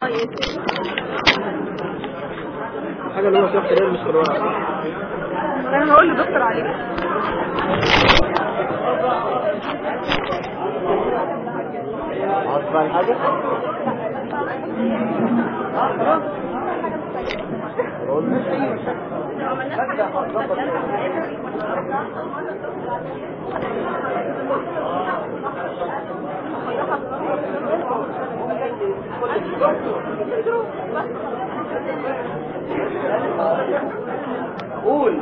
حاجة اللي هو شاف كده مش في الورق انا هقول للدكتور عليك عاوز بقى الحاجة قول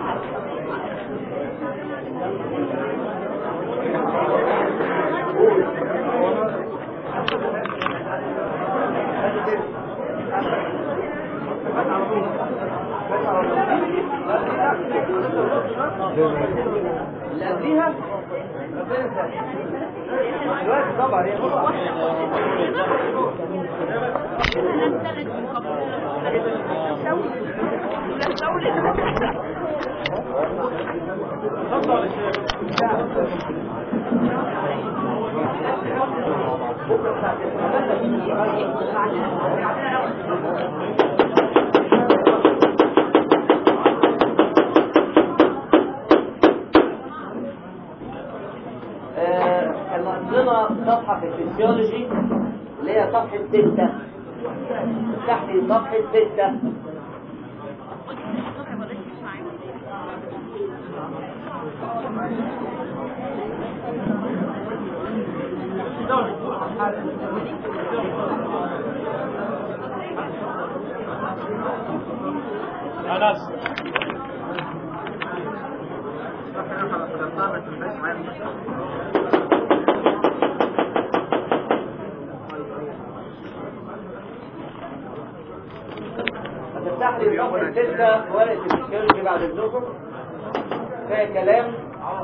اللي قبليها دلوقتي طبعا آه، كان عندنا صفحة في الفسيولوجي اللي هي صفحة ستة تحت صفحة ستة خلاص هتفتح لي صفحة ستة في ورقة الفسيولوجي بعد الظهر فيها كلام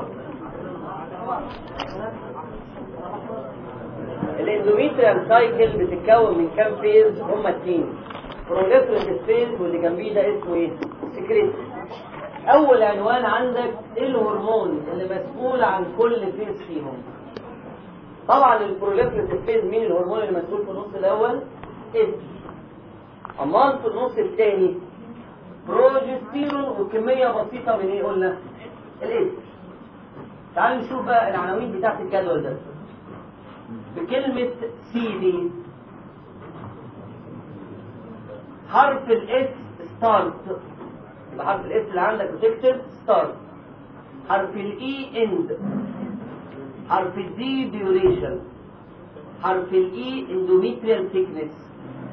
الاندوميتريال سايكل بتتكون من كام فيز هما اتنين بروليفريتيف فيز واللي جنبيه ده اسمه ايه؟ سكريت اول عنوان عندك ايه الهرمون اللي مسؤول عن كل فيز فيهم طبعا البروليفريتيف فيز مين الهرمون اللي مسؤول في النص الاول؟ استروجين امال في النص الثاني بروجستيرون وكميه بسيطه من ايه قلنا؟ الاستروجين تعالوا نشوف بقى العناوين بتاعت الجدول ده بكلمة سي دي حرف الاس ستارت يبقى حرف الاس اللي عندك بتكتب ستارت حرف الاي اند حرف الدي ديوريشن حرف الاي اندوميتريال ثيكنس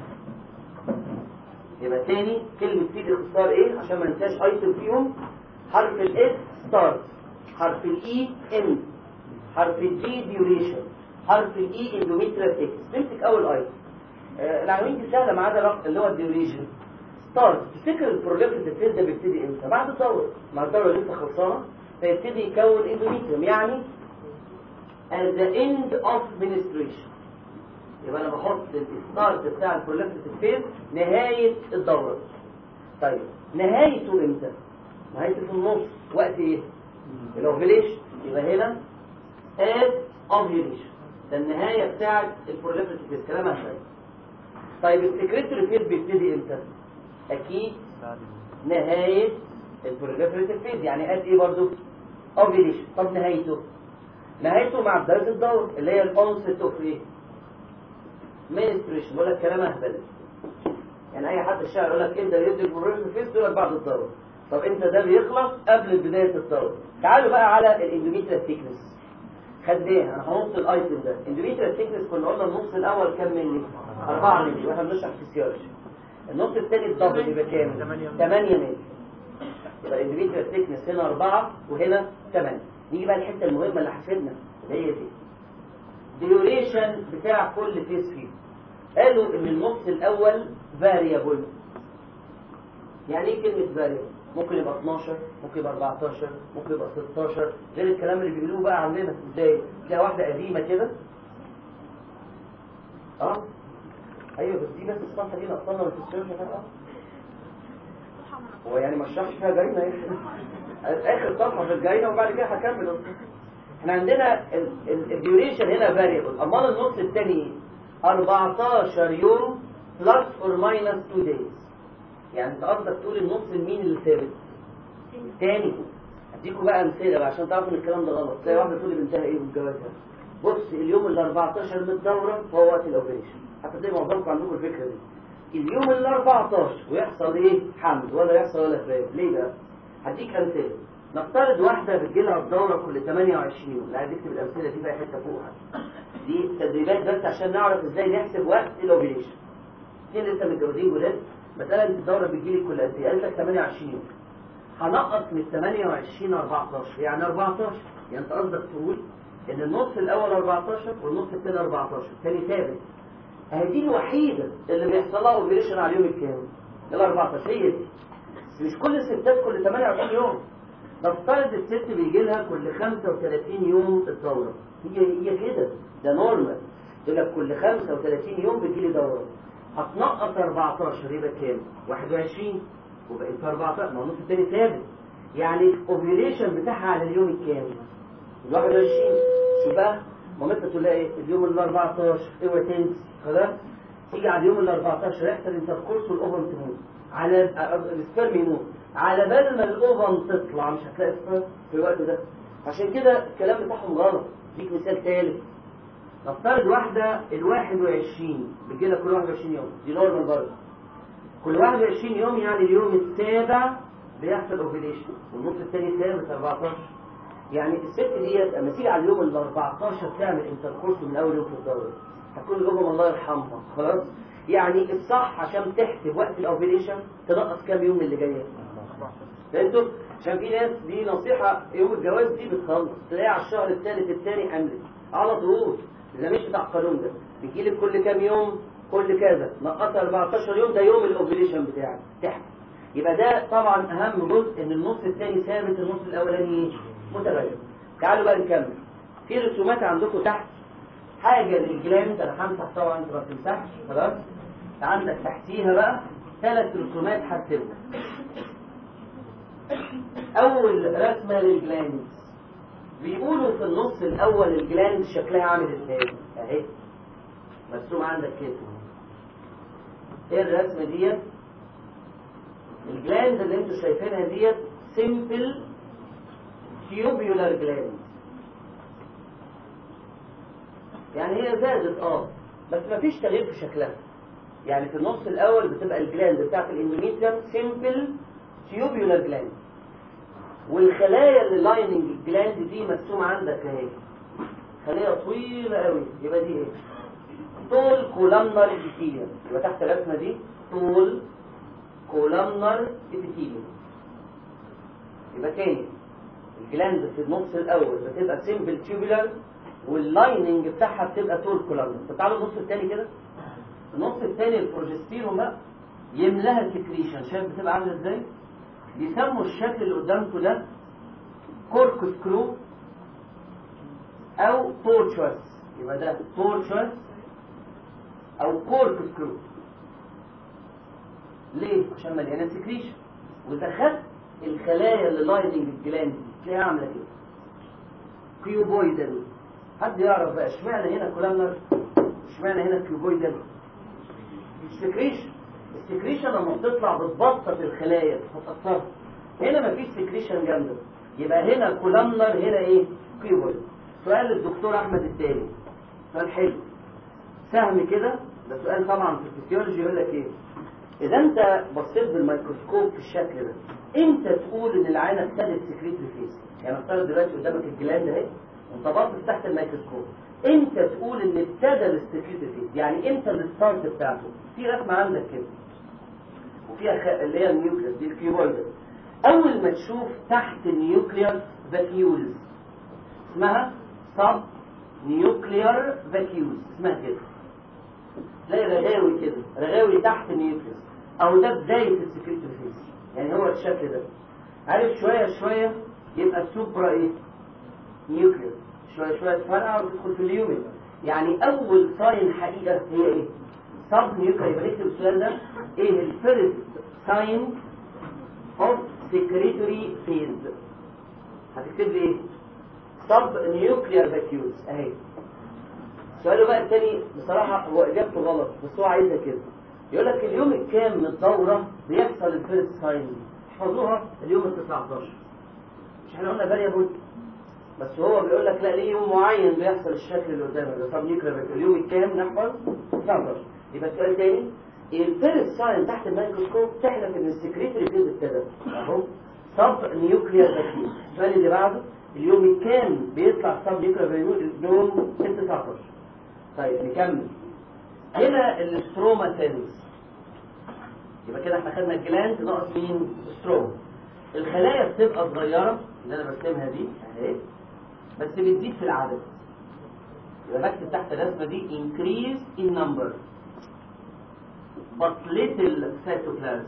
يبقى تاني كلمة سي دي اختصار ايه عشان ما ننساش ايتم فيهم حرف الاس ستارت حرف الاي اند حرف الدي ديوريشن حرف الاي اندوميتريال ثيكنس نمسك اول ايتم آه، العناوين دي سهله ما عدا رقم اللي هو الديوريشن ستارت تفتكر البروليفريتيف فيز ده بيبتدي امتى؟ بعد الدوره مع الدوره لسه خلصانه فيبتدي يكون اندوميتريوم يعني at the end of menstruation يبقى انا بحط الستارت بتاع البروليفريتيف فيز نهايه الدوره طيب نهايته امتى؟ نهايته في النص وقت ايه؟ الاوفيليشن يبقى هنا at ovulation ده النهايه بتاعت البروليفريتيف فيز كلامها شويه طيب السكريتوري فيز بيبتدي امتى؟ اكيد نهايه البروليفريتيف فيز يعني قد ايه برضو؟ اوفيليشن طب نهايته؟ نهايته مع بدايه الدور اللي هي الاونست اوف ايه؟ منستريشن بقول لك كلام اهبل يعني اي حد الشاعر يقول لك امتى يبدا البروليفريتيف فيز يقول لك بعد الدور طب امتى ده بيخلص قبل بدايه الدور تعالوا بقى على الاندوميتريال ثيكنس خد ايه انا هنص الايتم ده اندوميتريال ثيكنس كنا قلنا النص الاول كام مللي 4 مللي واحنا بنشرح فيسيولوجي النص الثاني الدبل يبقى كام 8 مللي يبقى الاندوميتريال ثيكنس هنا 4 وهنا 8 نيجي بقى الحته المهمه اللي هتفيدنا اللي هي دي ديوريشن بتاع كل فيس فيه قالوا ان النص الاول فاريبل يعني ايه كلمه فاريبل ممكن يبقى 12 ممكن يبقى 14 ممكن يبقى 16 غير الكلام اللي بيقولوه بقى عندنا ازاي تلاقي واحده قديمه كده اه ايوه بس دي بس الصفحه دي نقصنا ما تستوعبش فيها هو يعني ما شرحش فيها جاينا ايه اخر صفحه في الجاينا وبعد كده هكمل احنا عندنا الديوريشن هنا فاريبل امال النص الثاني 14 يوم بلس اور ماينس 2 دايز يعني انت قصدك تقول النص المين اللي ثابت تاني اديكم بقى امثله بقى عشان تعرفوا ان الكلام ده غلط تلاقي واحده تقول لي بنتها ايه وجوازها بص اليوم ال 14 من الدوره هو وقت الاوبريشن حتى تلاقي معظمكم عندكم الفكره دي اليوم ال 14 ويحصل ايه حمل ولا يحصل ولا فراغ ليه بقى هديك امثله نفترض واحده بتجيلها الدوره كل 28 يوم لا عايز اكتب الامثله دي بقى حته فوقها دي تدريبات بس عشان نعرف ازاي نحسب وقت الاوبريشن اثنين لسه متجوزين جداد مساله انت الدوره بتجيلك كل قد ايه قالت لك 28 يوم هنقص من 28 14 يعني 14 يعني انت قصدك تقول ان النص الاول 14 والنص الثاني 14 الثاني ثابت اهي دي الوحيده اللي بيحصل لها اوبريشن على اليوم الكام ال 14 هي دي مش كل الستات كل 28 يوم نفترض الست بيجي لها كل 35 يوم الدوره هي هي كده ده نورمال يقول لك كل 35 يوم بيجي لي دوره هتنقص 14 يبقى كام 21 وبقيت 14 ما هو النص التاني ثابت يعني الاوبريشن بتاعها على اليوم الكام ال 21 شو بقى مامتها تقول لها ايه اليوم ال 14 اوعي تنسي خلاص تيجي على اليوم ال 14 يحصل انتركورس والاوفن تموت على السبرم يموت على بال ما الاوفن تطلع مش هتلاقي سبرم في الوقت ده عشان كده الكلام بتاعهم غلط ديك مثال ثالث نفترض واحدة ال 21 بتجي لها كل 21 يوم دي نورمال برضه كل 21 يوم يعني اليوم السابع بيحصل اوفيليشن والنص الثاني ثابت 14 يعني الست ديت اما تيجي على اليوم ال 14 تعمل انتركورس من اول يوم في الدوره هتكون الامم الله يرحمها خلاص يعني الصح عشان تحسب وقت الاوفيليشن تنقص كام يوم من اللي جايه فهمتوا عشان في ناس دي نصيحه يوم الجواز دي بتخلص تلاقي على الشهر الثالث الثاني حملت على طول ده مش بتاع القانون ده بيجيلك كل كام يوم كل كذا نقص 14 يوم ده يوم الاوفيليشن بتاعك تحت يبقى ده طبعا اهم جزء ان النص الثاني ثابت النص الاولاني متغير تعالوا بقى نكمل في رسومات عندكم تحت حاجه للجلاند انا همسح طبعا انت ما تمسحش خلاص عندك تحتيها بقى ثلاث رسومات هكتبهم اول رسمه للجلاند بيقولوا في النص الاول الجلاند شكلها عامل ازاي اهي مرسوم عندك كده ايه الرسمه ديت الجلاند اللي انتوا شايفينها ديت سيمبل تيوبيولار جلاند يعني هي زادت اه بس مفيش تغيير في شكلها يعني في النص الاول بتبقى الجلاند بتاعت الاندوميتريوم سيمبل تيوبيولار جلاند والخلايا اللي لايننج الجلاند دي مرسومه عندك اهي خليه طويله قوي يبقى دي ايه طول كولامنر ابيثيليوم يبقى تحت الرسمه دي طول كولامنر ابيثيليوم يبقى تاني الجلاند في النص الاول بتبقى سيمبل تيوبولار واللايننج بتاعها بتبقى طول كولامنر طب تعالوا النص الثاني كده النص الثاني البروجستيرون بقى يملاها سكريشن شايف بتبقى عامله ازاي بيسموا الشكل اللي قدامكم ده كورك سكرو او تورتشوس يبقى ده تورتشوس او كورك سكرو ليه عشان مليانه سكريشن ودخلت الخلايا اللي لايننج الجلاند دي تلاقيها عامله كده كيوبويدال حد يعرف بقى اشمعنى هنا كولامنر اشمعنى هنا كيوبويدال السكريشن السكريشن لما بتطلع بتبسط الخلايا بتكسرها هنا مفيش سكريشن جامده يبقى هنا كولامنر هنا ايه كيوبويد سؤال الدكتور احمد التاني سؤال حلو سهم كده ده سؤال طبعا في الفسيولوجي يقول لك ايه اذا انت بصيت بالميكروسكوب في الشكل ده امتى تقول ان العينه ابتدت سكريتري فيز يعني افترض دلوقتي قدامك الجلاند اهي وانت باصص تحت الميكروسكوب امتى تقول ان ابتدى السكريتري فيز يعني امتى الستارت بتاعته في رسمه عندك كده وفيها خ... اللي هي النيوكليس دي الكيبويد اول ما تشوف تحت النيوكليوس فاكيولز اسمها سب نيوكليار فاكيولز اسمها كده تلاقي رغاوي كده رغاوي تحت النيوكليوس او ده بدايه السكريتري فيز يعني هو الشكل ده عارف شويه شويه يبقى سوبرا ايه نيوكليوس شويه شويه تفرقع وتدخل في اليومن يعني اول ساين حقيقه هي ايه سب نيوكليار يبقى نكتب السؤال ده ايه الفيرست ساين اوف سكريتوري فيز هتكتب لي ايه سب نيوكليار فاكيولز اهي سؤاله بقى التاني بصراحة هو إجابته غلط بس هو عايزها كده يقول لك اليوم الكام من الدورة بيحصل الفيرست ساين احفظوها اليوم ال 19 مش احنا قلنا فاريبل بس هو بيقول لك لا ليه يوم معين بيحصل الشكل اللي قدامك ده طب نكرر اليوم الكام نحفظ 19 يبقى السؤال تاني الفيرست ساين تحت الميكروسكوب تحلف ان السكريتري فيز ابتدى اهو سب نيوكليير فاكيوم السؤال اللي بعده اليوم الكام بيطلع سب نيوكليير فاكيوم يوم 19 طيب نكمل هنا الستروما سيلز يبقى كده احنا خدنا الجلاند ناقص مين ستروما الخلايا بتبقى صغيره اللي انا برسمها دي اهي بس بتزيد في العدد يبقى بكتب تحت الرسمه دي increase in number but little cytoplasm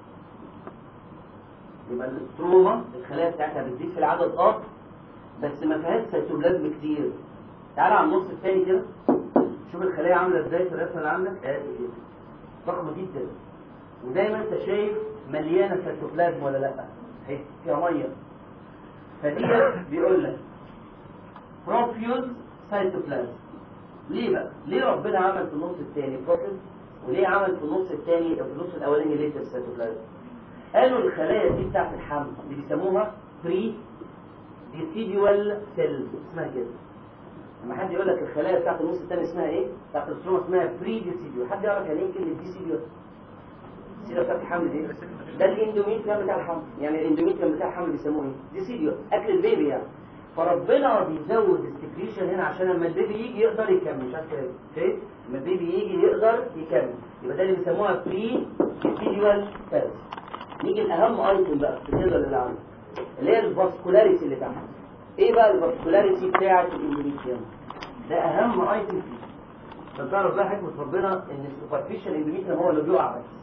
يبقى الستروما الخلايا بتاعتها بتزيد في العدد اه بس ما فيهاش سيتوبلازم كتير تعالى على النص الثاني كده شوف الخلايا عامله ازاي في الرسمه اللي عندك ادي كده ضخمه جدا وزي ما انت شايف مليانه سيتوبلازم ولا لا اهي فيها ميه فدي بيقول لك بروفيوز سيتوبلازم ليه بقى؟ ليه ربنا عمل في النص الثاني بروفيوز وليه عمل في النص الثاني في النص الاولاني ليتر سيتوبلازم؟ قالوا الخلايا دي بتاعت الحمل اللي بيسموها بري ديسيديوال سيل اسمها كده لما حد يقول لك الخلايا بتاعت النص الثاني اسمها ايه؟ بتاعت الستروما اسمها بري ديسيديوال حد يعرف يعني ايه كلمه ديسيديوال؟ السيره بتاعت الحمل دي ده الاندوميتريوم بتاع الحمل يعني الاندوميتريوم بتاع الحمل بيسموه ايه؟ ديسيديوال اكل البيبي يعني فربنا بيزود السكريشن هنا عشان لما البيبي يجي يقدر يكمل مش عارف كده اوكي؟ لما البيبي يجي يقدر يكمل يبقى ده اللي بيسموها بري ديسيديوال سيلز نيجي الاهم ايتم بقى في الجدول اللي عندك اللي هي الفاسكولاريتي اللي تحت ايه بقى الفاسكولاريتي بتاعه الاندوميتريوم ده اهم ايتم فيه عشان تعرف بقى حكمه ربنا ان السوبرفيشال اندوميتريوم هو اللي بيقع بس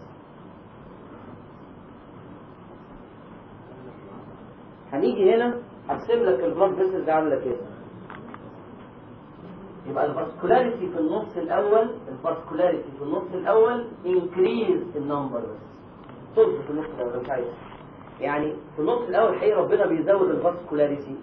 هنيجي هنا هرسم لك البلاد فيسلز عامله كده يبقى الفاسكولاريتي في النص الاول الفاسكولاريتي في النص الاول انكريز النمبر بس طز في النص الاول مش عايز يعني في النص الاول حقيقي ربنا بيزود الفاسكولاريتي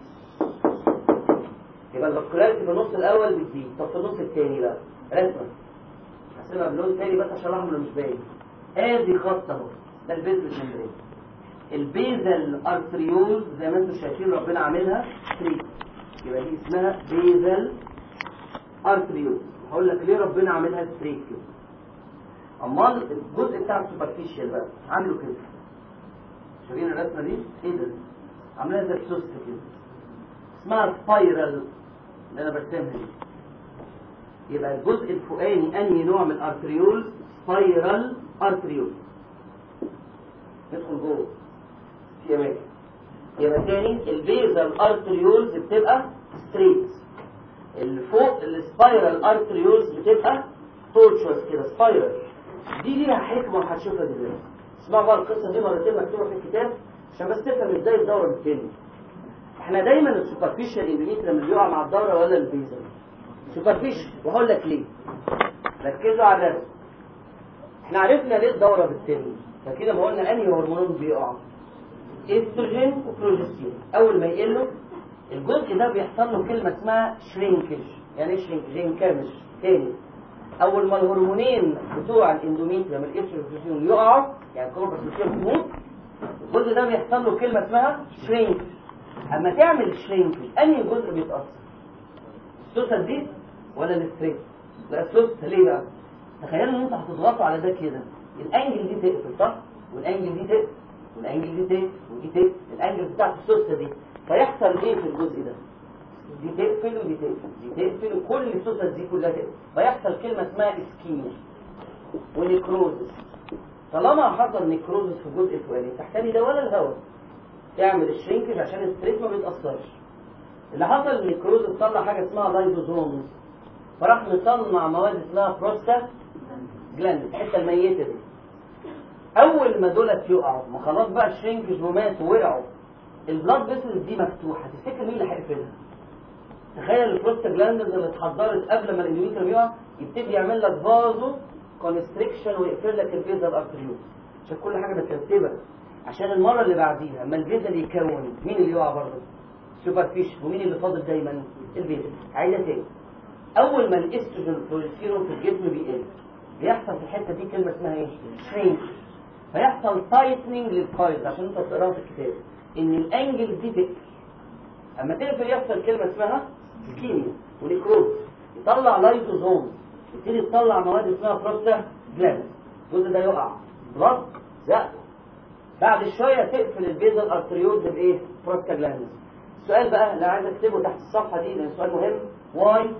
يبقى الفاسكولاريتي في النص الاول بتزيد طب في النص الثاني بقى رسمه هرسمها بلون ثاني بس عشان الاحمر مش باين ادي خط اهو ده البيزل ممبرين البيزل ارتريول زي ما انتم شايفين ربنا عاملها ستريت يبقى دي اسمها بيزل ارتريول هقول لك ليه ربنا عاملها ستريت كده امال الجزء بتاع السوبرفيشال بقى عامله كده شايفين الرسمه دي ايه ده عاملاها زي السوست كده اسمها سبايرال اللي انا برسمها دي يبقى الجزء الفوقاني انهي نوع من الارتريول سبايرال ارتريول ندخل جوه في اماكن يبقى تاني البيزال ارتريولز بتبقى ستريت اللي فوق السبايرال ارتريولز بتبقى تورتشوس كده سبايرال دي ليها حكمه هتشوفها دلوقتي اسمعوا بقى القصه دي مرتين مكتوبه في الكتاب عشان بس تفهم ازاي الدوره بتتم احنا دايما السوبرفيشال اندوميتريوم اللي بيقع مع الدوره ولا البيزل سوبرفيشال وهقول لك ليه ركزوا على الرسم احنا عرفنا ليه الدوره بتتم فكده ما قلنا انهي هرمونات بيقع استروجين وبروجستيرون اول ما يقلوا الجزء ده بيحصل له كلمه اسمها شرينكج يعني ايه شرينكج ينكمش تاني اول ما الهرمونين بتوع الاندوميتريوم الاستروجين والبروجستيرون يقعوا يعني الكوربوسيتيوم تموت الجزء ده بيحصل له كلمه اسمها شرينك اما تعمل شرينك انهي جزء بيتاثر السوسه دي ولا الستريت لا السوسه ليه بقى تخيلوا ان انتوا هتضغطوا على ده كده الانجل دي تقفل صح والانجل دي تقفل والانجل دي تقفل ودي تقفل الانجل بتاعت السوسه دي فيحصل ايه في الجزء ده دي تقفل ودي تقفل دي تقفل وكل السوسس دي كلها تقفل فيحصل كلمه اسمها اسكيميا ونيكروزس طالما حصل نيكروزس في الجزء الفوقاني تحتوي ده ولا الهواء تعمل الشرينكج عشان الستريت ما بيتاثرش اللي حصل نيكروزس طلع حاجه اسمها لايزوزومز فراح مصنع مواد اسمها بروستا جلاند الحته الميته دي اول ما دولت يقعوا ما خلاص بقى الشرينكج ومات ووقعوا البلاد فيسلز دي مفتوحه تفتكر مين اللي هيقفلها تخيل البروستا جلاندز اللي اتحضرت قبل ما الاندوميتريوم يقع يبتدي يعمل لك فازو كونستريكشن ويقفل لك الفيزل ارتريول عشان كل حاجه مترتبه عشان المره اللي بعديها اما الفيزل يكون مين اللي يقع برضه سوبرفيش ومين اللي فاضل دايما الفيزل عايزه تاني اول ما الاستروجين والبروجستيرون في الجسم بيقل بيحصل في الحته دي كلمه اسمها ايه شرينك فيحصل تايتنينج للكويلز عشان انت تقراها في الكتاب ان الانجل دي تقفل اما تقفل يحصل كلمه اسمها كيميا ونيكروز يطلع لايزوزوم يبتدي تطلع مواد اسمها بروستا جلاند الجزء ده يقع خلاص لا بعد شويه تقفل البيزل ارتريولز بايه بروستا جلاند السؤال بقى اللي عايز اكتبه تحت الصفحه دي لان سؤال مهم واي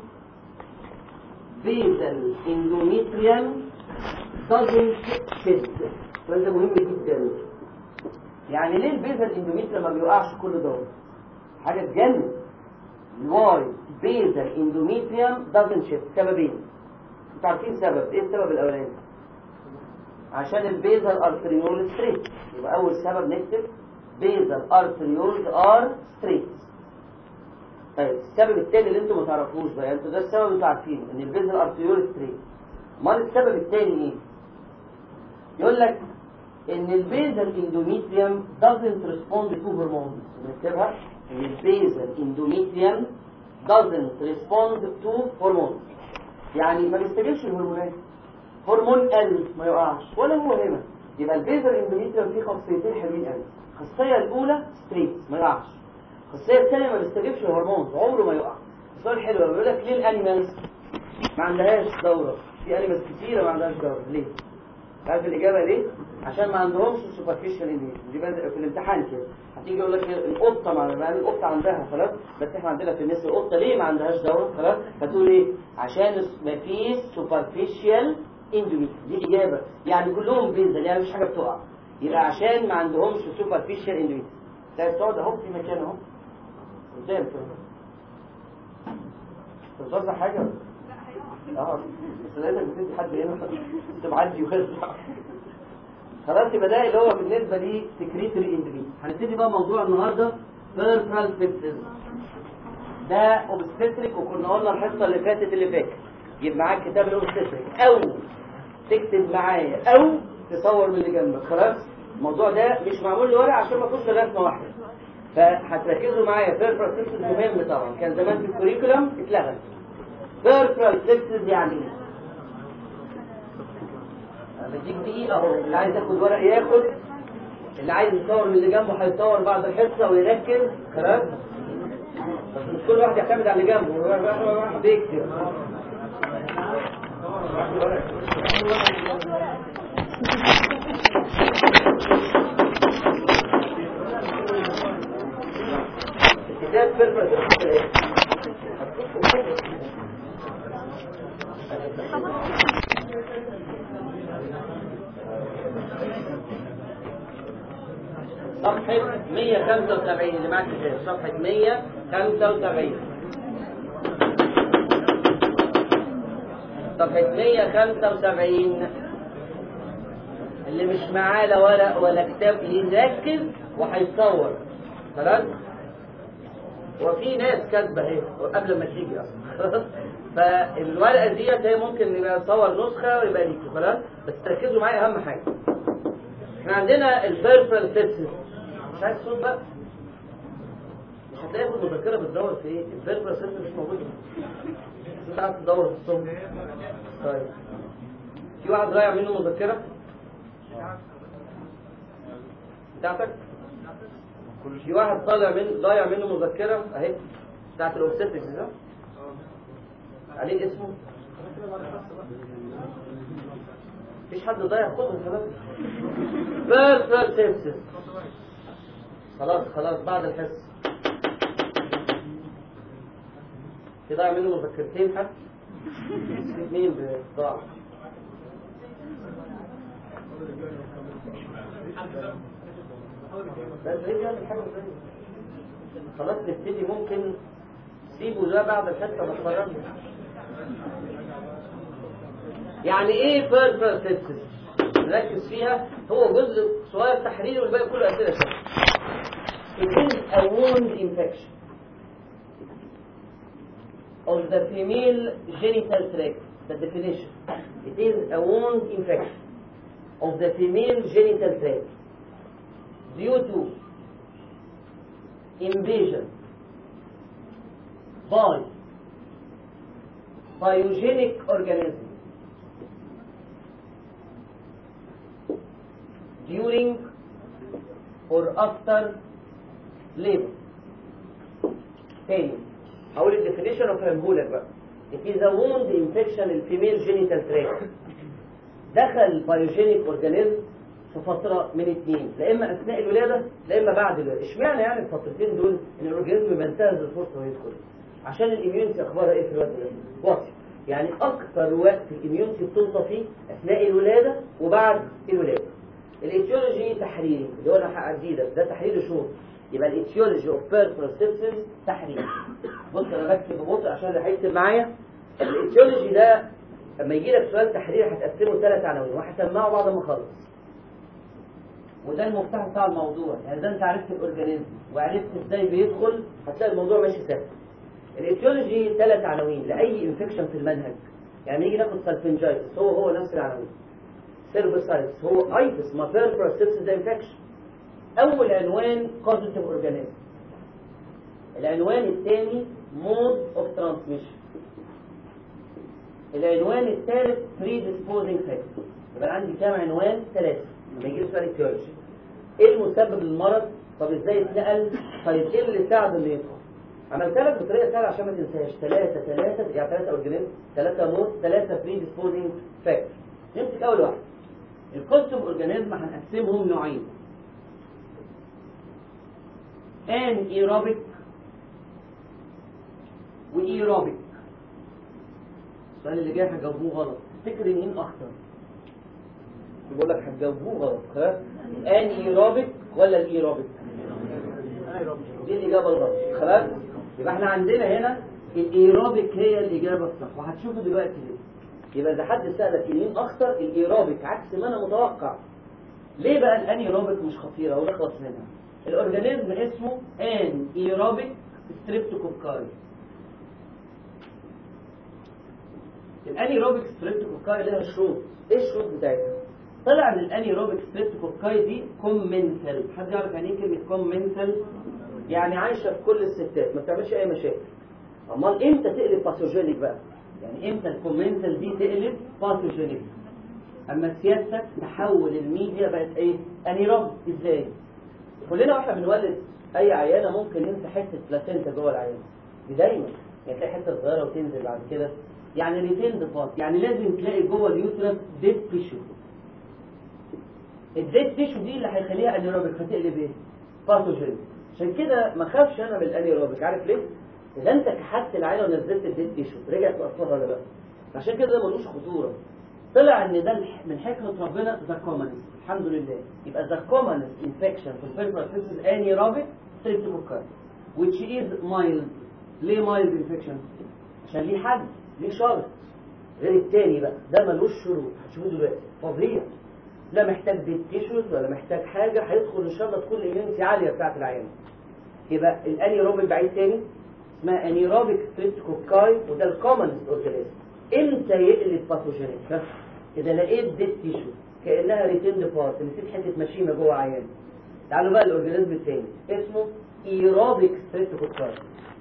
بيزل اندوميتريوم doesn't fit السؤال ده مهم جدا يعني ليه البيزل اندوميتريوم ما بيوقعش كل دور حاجه تجنن واي بيزل اندوميتريوم doesn't fit سببين انتوا عارفين سبب ايه السبب الاولاني عشان البيزل ارتريول ستريت يبقى اول سبب نكتب بيزل ارتريولز ار ستريت طيب السبب الثاني اللي انتوا ما تعرفوش بقى انتوا ده السبب انتوا عارفينه ان البيزل ارتريول ستريت امال السبب الثاني ايه يقول لك ان البيزل اندوميتريوم doesn't respond to hormones نكتبها ان البيزل اندوميتريوم doesn't respond to hormones يعني ما بيستجيبش الهرمونات هرمون ال ما يقعش ولا هو هنا يبقى البيزل اندوميتريوم فيه خاصيتين حلوين قوي الخاصيه الاولى ستريت ما يقعش الخاصيه الثانيه ما بيستجيبش الهرمون عمره ما يقع السؤال حلو قوي بيقول لك ليه الانيمالز ما عندهاش دوره في انيمالز كتيره ما عندهاش دوره ليه عارف الاجابه ليه عشان ما عندهمش سوبرفيشال انديشن دي بقى في الامتحان كده هتيجي يقول لك القطه ما مع القطه عندها خلاص بس احنا عندنا في الناس القطه ليه ما عندهاش دوره خلاص هتقول ايه عشان ما فيش سوبرفيشال اندوميتريوم دي اجابه يعني كلهم بينزل يعني مش حاجه بتقع يبقى عشان ما عندهمش سوبرفيشال اندوميتريوم ده تقعد اهو في مكان اهو قدام كده بتوزع حاجه ولا اه بس لازم بتدي حد هنا تبعدي ويوزع خلاص يبقى ده اللي هو بالنسبه لي سكريتري اندوميتريوم هنبتدي بقى موضوع النهارده بيرسونال فيكسز ده اوبستريك وكنا قلنا الحصه اللي فاتت اللي فاتت جيب معاك كتاب الاوبستريك او تكتب معايا او تصور من اللي جنبك خلاص الموضوع ده مش معمول لورق عشان ما فيهوش رسمه واحده فهتركزوا معايا بيرفرال سيكسز مهم طبعا كان زمان في الكوريكولم اتلغى بيرفرال سيكسز يعني ايه؟ بديك دقيقة اهو اللي عايز ياخد ورق ياخد اللي عايز يصور من اللي جنبه هيصور بعد الحصة ويركز خلاص بس مش كل واحد يعتمد على اللي جنبه واحد بيكتب الكتاب بيرفرال سيكسز صفحة 175 اللي معاك كتاب صفحة 175 صفحة 175 اللي مش معاه لا ورق ولا كتاب يركز وهيصور خلاص وفي ناس كاتبه اهي قبل ما تيجي اصلا فالورقه ديت هي ممكن يبقى تصور نسخه ويبقى ليكوا خلاص بس تركزوا معايا اهم حاجه احنا عندنا البيرفرال سيستم مش عايز صوت بقى مش هتلاقي في المذكره بتدور في ايه البيرفرال سيستم مش موجود بس انت قاعد تدور في الصبح طيب في واحد ضايع منه مذكره بتاعتك في واحد طالع من ضايع منه مذكره اهي بتاعت الاوبستكس ده عليه اسمه مفيش حد ضايع خدهم خلاص بيرسونال سيبسس خلاص خلاص بعد الحصه في ضايع منه مذكرتين حد مين ضاع بس ليه بيعمل حاجه زي خلاص نبتدي ممكن سيبوا ده بعد الحصه ما اتفرجش يعني ايه بيرسونال سيبسس نركز فيها هو جزء صغير تحريري والباقي كله اسئله سهله It is a wound infection of the female genital tract. The definition. It is a wound infection of the female genital tract due to invasion by pyogenic organism during or after labor تاني هقول الديفينيشن وافهمهولك بقى It is a wound infection الفيميل جينيتال تراك دخل بايوجينيك اورجانيزم في فترة من اتنين لا اما اثناء الولادة لا اما بعد الولادة اشمعنى يعني الفترتين دول ان الاورجانيزم بينتهز الفرصة ويدخل عشان الاميونتي اخبارها ايه في الوقت ده واطي يعني اكتر وقت الاميونتي بتوطى فيه اثناء الولادة وبعد الولادة الايتيولوجي تحريري اللي هو انا هعديه ده ده تحرير شهور يبقى الايتيولوجي اوف بيربروسيبسس تحريري بص انا بكتب ببطء عشان اللي هيكتب معايا الايتيولوجي ده لما يجي لك سؤال تحريري هتقسمه ثلاث عناوين وهسمعه بعد ما اخلص وده المفتاح بتاع الموضوع يعني ده انت عرفت الاورجانيزم وعرفت ازاي بيدخل هتلاقي الموضوع ماشي سهل الايتيولوجي ثلاث عناوين لاي انفكشن في المنهج يعني يجي ناخد سالفنجايتس هو هو نفس العناوين سيرفوسايتس هو ايتس ما بيربروسيبسس ده انفكشن اول عنوان كوزيتيف اورجانيزم العنوان الثاني مود اوف ترانسميشن العنوان الثالث predisposing factor يبقى عندي كام عنوان ثلاثة لما يجي سؤال التيولوجي ايه المسبب للمرض طب ازاي اتنقل طيب ايه اللي ساعد انه يدخل عملت لك بطريقه سهله عشان ما تنساش ثلاثة ثلاثة يعني ثلاثة اورجانيزم ثلاثة موت ثلاثة predisposing factor نمسك اول واحد الكونسوم اورجانيزم هنقسمهم نوعين ان ايروبيك وايروبيك السؤال اللي جاي هجاوبوه غلط تفتكر مين اخطر بيقول لك هتجاوبوه غلط خلاص الان ايروبيك ولا الايروبيك دي الاجابه الغلط خلاص يبقى احنا عندنا هنا الايروبيك هي الاجابه الصح وهتشوفوا دلوقتي ليه يبقى اذا حد سالك مين اخطر الايروبيك عكس ما انا متوقع ليه بقى الانيروبيك مش خطيره ونخلص منها الاورجانيزم اسمه ان ايروبيك ستريبتوكوكاي الانيروبيك ستريبتوكوكاي لها شروط ايه الشروط بتاعتها طلع ان الانيروبيك ستريبتوكوكاي دي كومنسل حد يعرف يعني ايه كلمه كومنسل يعني عايشه في كل الستات ما بتعملش اي مشاكل امال امتى تقلب باثوجينيك بقى يعني امتى الكومنسل دي تقلب باثوجينيك اما سيادتك تحول الميديا بقت ايه انيروبيك ازاي كلنا واحنا بنولد اي عيانه ممكن ننسى حته بلاسينتا جوه العيانه دي دايما يعني تلاقي حته صغيره وتنزل بعد كده يعني ريتيند بارت يعني لازم تلاقي جوه اليوترس ديد تيشو الديد تيشو دي اللي هيخليها انيروبيك فتقلب ايه باثوجين عشان كده ما خافش انا من الانيروبيك عارف ليه اذا انت كحت العينه ونزلت الديد تيشو رجعت لاصلها ولا لا عشان كده ده ملوش خطوره طلع ان ده من حكمه ربنا ذا كومنس الحمد لله يبقى ذا كومنس انفكشن في الفيبرال سيستم انيروبيك ستريبتوكوكاي which is mild ليه mild infection عشان ليه حد ليه شرط غير التاني بقى ده ملوش شروط هتشوفوه دلوقتي فظيع لا محتاج ديت تيشوز ولا محتاج حاجه هيدخل ان شاء الله تكون الاميونتي عاليه بتاعت العيان يبقى الانيروبيك بعيد تاني اسمها انيروبيك ستريبتوكوكاي وده الكومن اورجانيزم امتى يقلب باثوجينيك اذا لقيت ديت تيشو كانها ريتيند بارت نسيت حته مشيمه جوه عيان تعالوا بقى الاورجانيزم الثاني اسمه ايروبيك ستريبتوكوكاي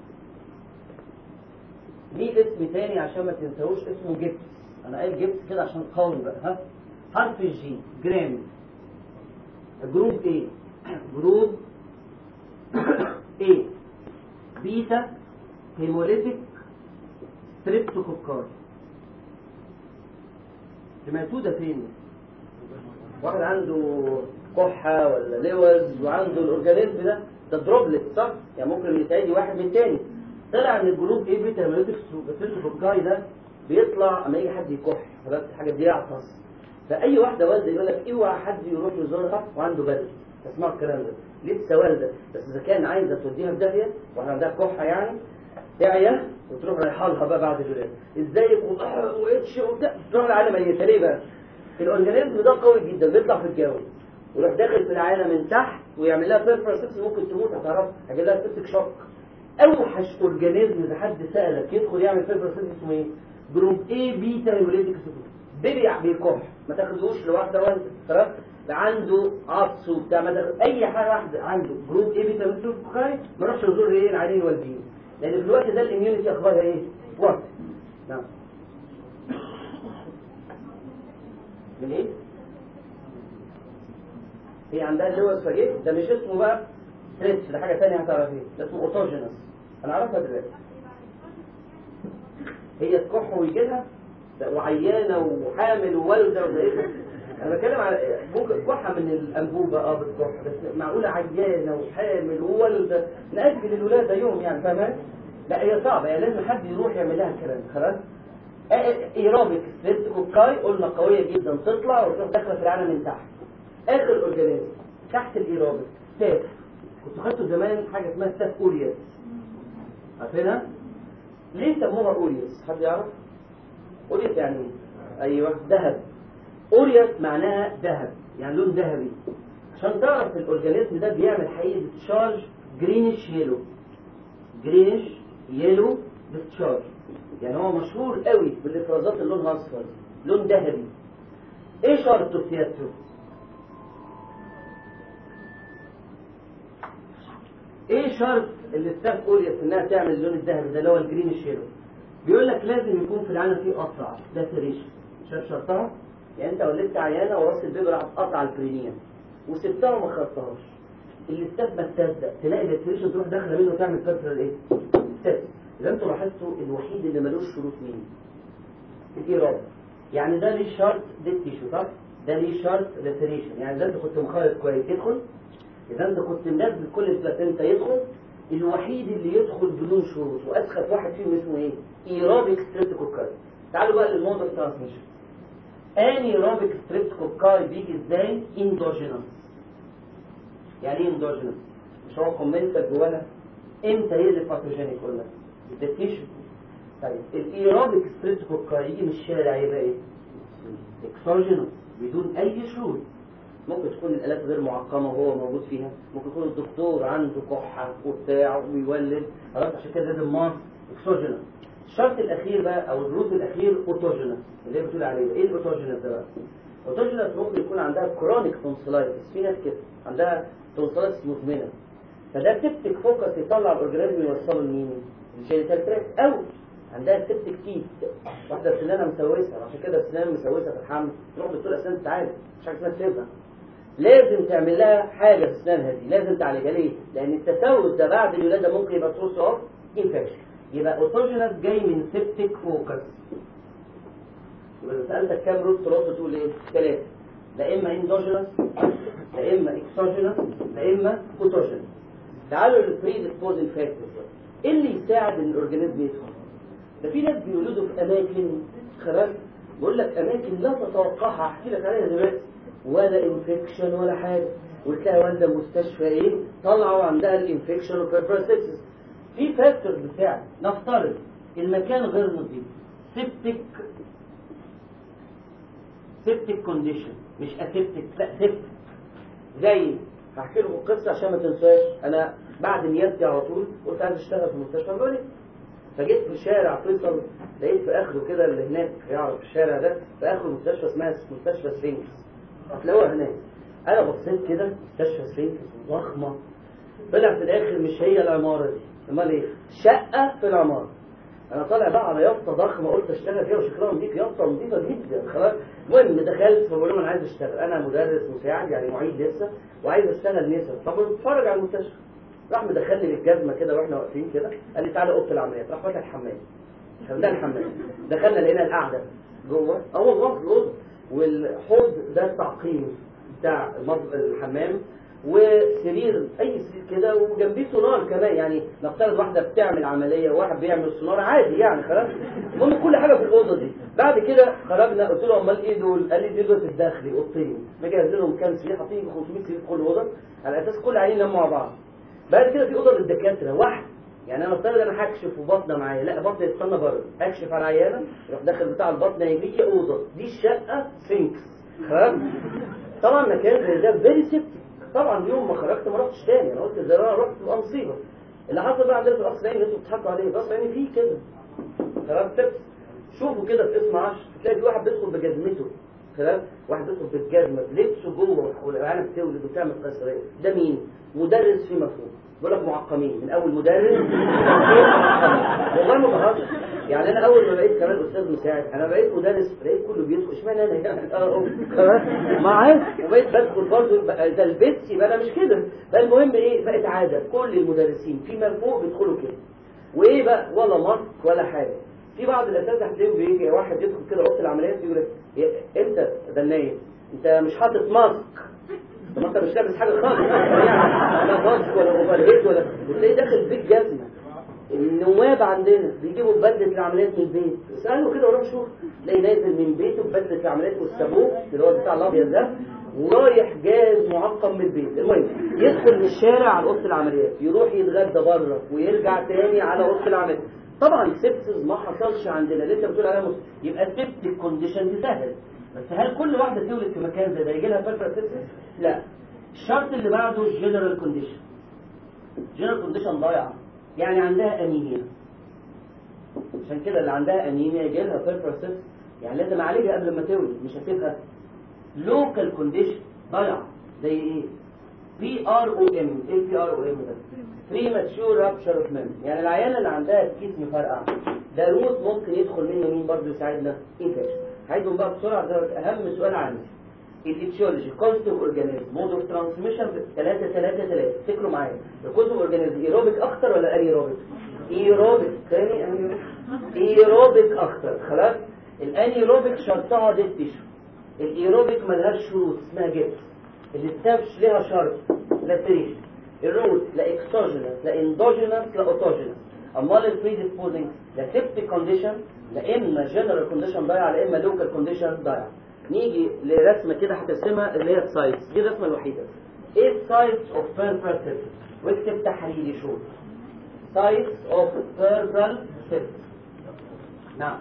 ليه اسم تاني عشان ما تنساهوش اسمه جبس انا قايل جبس كده عشان قوي بقى ها حرف الجي جرام جروب ايه جروب ايه بيتا هيموليتيك ستريبتوكوكاي سمعتوه ده فين واحد عنده كحة ولا لوز وعنده الاورجانيزم ده ده دروبلت صح يعني ممكن يتعدي واحد من تاني طلع ان الجروب ايه بيتا هيموليتيك ستريبتوكوكاي ده بيطلع اما يجي حد يكح خلاص حاجه بيعطس فاي واحده والده يقول لك اوعى حد يروح يزورها وعنده برد تسمعوا الكلام ده لسه والده بس اذا كان عايزه توديها في داهيه واحنا عندها كحه يعني داعيه وتروح رايحه لها بقى بعد الولاده ازاي واتش وبتاع تروح العالم ميته ليه بقى؟ الاورجانيزم ده قوي جدا بيطلع في الجو ويروح داخل في العالم من تحت ويعمل لها بيرفرسيبس ممكن تموت هتعرف هيجي لها سيبتك شوك اوحش اورجانيزم اذا حد سالك يدخل يعمل بيرفرسيبس اسمه ايه؟ جروب اي بيتا هيموليتيك بيبي بيكح ما تاخدوش لواحده والده خلاص عنده عطس وبتاع ما تاخد اي حاجه واحده عنده جروب اي بيتا هيموليتيك ما يروحش يزور ايه العيانين والدين لان في الوقت ده الاميونيتي اخبارها ايه؟ وقت نعم من ايه؟ هي عندها اللي هو الفاجيت ده مش اسمه بقى ستريتش ده حاجه ثانيه هتعرفيه ده اسمه اوتوجينس انا عارفها دلوقتي هي تكح ويجي لها ده وعيانه وحامل ووالده وزي انا بتكلم على ممكن كحه من الانبوبه اه بتكح بس معقوله عيانه وحامل ووالده ناجل الولاده يوم يعني فاهمه لا هي صعبه يعني لازم حد يروح يعمل لها الكلام ده، خلاص ايروبيك ستريبتوكوكاي قلنا قويه جدا تطلع وتروح داخله في العالم من تحت اخر اورجانيزم تحت الايروبيك ستاف كنتوا خدتوا زمان حاجه اسمها ستاف اوريوس عارفينها ليه سموها اوريوس حد يعرف اوريوس يعني ايه ايوه ذهب اوريوس معناها ذهب يعني لون ذهبي عشان تعرف الاورجانيزم ده بيعمل حقيقه ديتشارج جرينش يلو جرينش يلو ديتشارج يعني هو مشهور قوي بالافرازات اللي لونها اصفر لون ذهبي ايه شرطه سيادته ايه شرط الاستاف اوريوس انها تعمل اللون الذهبي ده اللي هو الجرين شيرو بيقول لك لازم يكون في العالم فيه قطع لاسريشن شايف شرطها يعني انت ولدت عيانه وراس البيبي راح قطع البرينيا وسبتها وما خرطتهاش الاستاف ما تصدق تلاقي الاسريشن تروح داخله منه وتعمل كسر ايه ستاف اذا انتوا لاحظتوا الوحيد اللي ملوش شروط مين الايراد يعني ده ليه شرط ديت تيشو صح ده ليه شرط لاسريشن يعني ده انت كنت مخيط كويس يدخل اذا انت كنت منزل كل البلاتينتا يدخل الوحيد اللي يدخل بدون شروط واسخف واحد فيهم اسمه ايه ايروبيك ستريبتوكوكاي تعالوا بقى للمود اوف ترانسميشن اني ايروبيك ستريبتوكوكاي بيجي ازاي اندوجينوس يعني ايه اندوجينوس مش هو كومنتال جوانا امتى يقلب باثوجينيك قلنا التيشو طيب الايروبيك ستريبتوكوكاي يجي من الشارع يبقى ايه اكسوجينوس بدون اي شروط ممكن تكون الالات غير معقمه وهو موجود فيها ممكن يكون الدكتور عنده كحه وبتاع وبيولد خلاص عشان كده لازم ماس اكسوجينوس الشرط الاخير بقى او الروت الاخير اوتوجينوس اللي هي بتقول عليه ايه الاوتوجينوس ده بقى اوتوجينوس ممكن يكون عندها كرونيك تونسلايتس في ناس كده عندها تونسلايتس مزمنه فده سيبتك فوكس يطلع الاورجانيزم يوصله لمين الجينيتال تراكت او عندها سيبتك تيت واحده سنانها مسوسه عشان كده السنان مسوسه في الحمل تروح دكتور اسنان تتعالج مش حاجه اسمها تسيبها لازم تعمل لها حاجه في اسنانها دي لازم تعالجها ليه؟ لان التسوس ده بعد الولاده ممكن يبقى سورس اوف انفكشن يبقى اوتوجينس جاي من سيبتك فوكس يبقى لو سالتك كام روت ترد تقول ايه؟ ثلاثه لا اما اندوجينس لا اما اكسوجينس لا اما اوتوجينس تعالوا للبري ديسبوزنج فاكتورز ايه اللي يساعد ان الاورجانيزم يدخل؟ ده في ناس بيولدوا في اماكن خلاص بقول لك اماكن لا تتوقعها احكي لك عليها دلوقتي ولا انفكشن ولا حاجه وتلاقي والده مستشفى ايه طلعوا عندها الانفكشن وبيربرسيبسس في فاكتور بتاع نفترض المكان غير نظيف سيبتك سيبتك كونديشن مش اسيبتك لا سيبتك زي هحكي لكم قصه عشان ما تنساش انا بعد نيابتي على طول قلت عايز اشتغل في مستشفى البولي فجيت في شارع فيصل لقيت في اخره كده اللي هناك يعرف الشارع ده في اخره مستشفى اسمها مستشفى سفنكس هتلاقوها هناك انا بصيت كده مستشفى سفنكس ضخمه طلع في الاخر مش هي العماره دي امال ايه شقه في العماره انا طالع بقى على يافطه ضخمه قلت اشتغل فيها وشكلها نظيف يافطه نظيفه جدا خلاص المهم دخلت فبقول لهم انا عايز اشتغل انا مدرس مساعد يعني معيد لسه وعايز اشتغل نسا طب اتفرج على المستشفى راح مدخلني بالجزمه كده واحنا واقفين كده قال لي تعالى اوضه العمليات راح فاتح الحمام ده الحمام دخلنا لقينا القعده جوه اه والله الاوضه والحوض ده التعقيم بتاع المض- الحمام وسرير اي سرير كده وجنبيه سونار كمان يعني نفترض واحده بتعمل عمليه وواحد بيعمل سونار عادي يعني خلاص المهم كل حاجه في الاوضه دي بعد كده خرجنا قلت له امال ايه دول؟ قال لي دي اوضه الداخلي اوضتين مجهز لهم كام سرير حاطين 500 سرير في كل اوضه على اساس كل عيان يناموا مع بعض بعد كده في اوضه للدكاتره واحد يعني انا افترض انا هكشف وبطنه معايا لا بطنه يستنى بره اكشف على العيانه يروح داخل بتاع البطنه يجي لي اوضه دي الشقه سفنكس خلاص طبعا مكان زي ده فيري سيفتي طبعا يوم ما خرجت ما رحتش تاني انا قلت زي انا رحت تبقى مصيبه اللي حصل بقى عندنا في القصر العيني انتوا بتضحكوا عليه القصر العيني فيه كده خلاص تبس شوفوا كده في اسم 10 تلاقي في واحد بيدخل بجزمته خلاص واحد بيدخل بالجزمه بلبسه جوه عينك تولد وتعمل قيصريه ده مين مدرس في مفهوم بقول لك معقمين من اول مدرس والله ما بهزر يعني انا اول ما بقيت كمان استاذ مساعد انا بقيت مدرس لقيت كله بيدخل اشمعنى انا يعني اه ما عارف وبقيت بدخل برضه ده البيت يبقى انا مش كده بقى المهم ايه بقت عاده كل المدرسين فيما فوق بيدخلوا كده وايه بقى ولا ماسك ولا حاجه في بعض الاساتذه هتلاقيهم بيجي واحد يدخل كده اوضه العمليات يقول لك إيه، انت ده النايم انت مش حاطط ماسك طب ما انت مش لابس حاجه خالص يعني لا ماسك ولا اوفر هيد ولا وتلاقيه داخل بيت جزمه النواب عندنا بيجيبوا بدله العمليات من البيت اساله كده وروح شوف تلاقيه نازل من بيته ببدله العمليات والصابون اللي هو بتاع الابيض ده ورايح جاهز معقم من البيت المهم يدخل من الشارع على اوضه العمليات يروح يتغدى بره ويرجع تاني على اوضه العمليات طبعا سيبسز ما حصلش عندنا اللي انت بتقول عليها مصر. يبقى السيبتك كونديشن دي سهل بس هل كل واحده تولد في مكان زي ده يجي لها فلفل سيبسس؟ لا الشرط اللي بعده جنرال كونديشن جنرال كونديشن ضايعه يعني عندها انيميا عشان كده اللي عندها انيميا يجي لها فلفل سيبسس يعني لازم اعالجها قبل ما تولد مش هسيبها لوكال كونديشن ضايعه زي ايه؟ بي ار او ام ايه البي ار او ام ده؟ بري ماتشور رابشر اوف ميم يعني العيانه اللي عندها كيس مفرقع ده روت ممكن يدخل منه مين برضه يساعدنا؟ انفكشن عايزهم بقى بسرعه ده اهم سؤال عندي الاتيولوجي كونست اوف اورجانيزم مود اوف ترانسميشن 3 3 3 افتكروا معايا الكونست اوف اورجانيزم ايروبيك اكتر ولا انيروبيك؟ ايروبيك تاني ايروبيك اكتر خلاص الانيروبيك شرطها دي تيشو الايروبيك ملهاش شروط اسمها جبس الستابش ليها شرط لاتريشن الروت لا اكسوجينس لا اندوجينس لا اوتوجينس امال البريديسبوزنج لا سيبتيك كونديشن لا اما جنرال كونديشن ضايعه لا اما لوكال كونديشن ضايعه نيجي لرسمه كده هترسمها اللي هي السايتس دي الرسمه الوحيده ايه السايتس اوف بيربرال سيبتس واكتب تحليلي شوط سايتس اوف بيربرال سيبتس نعم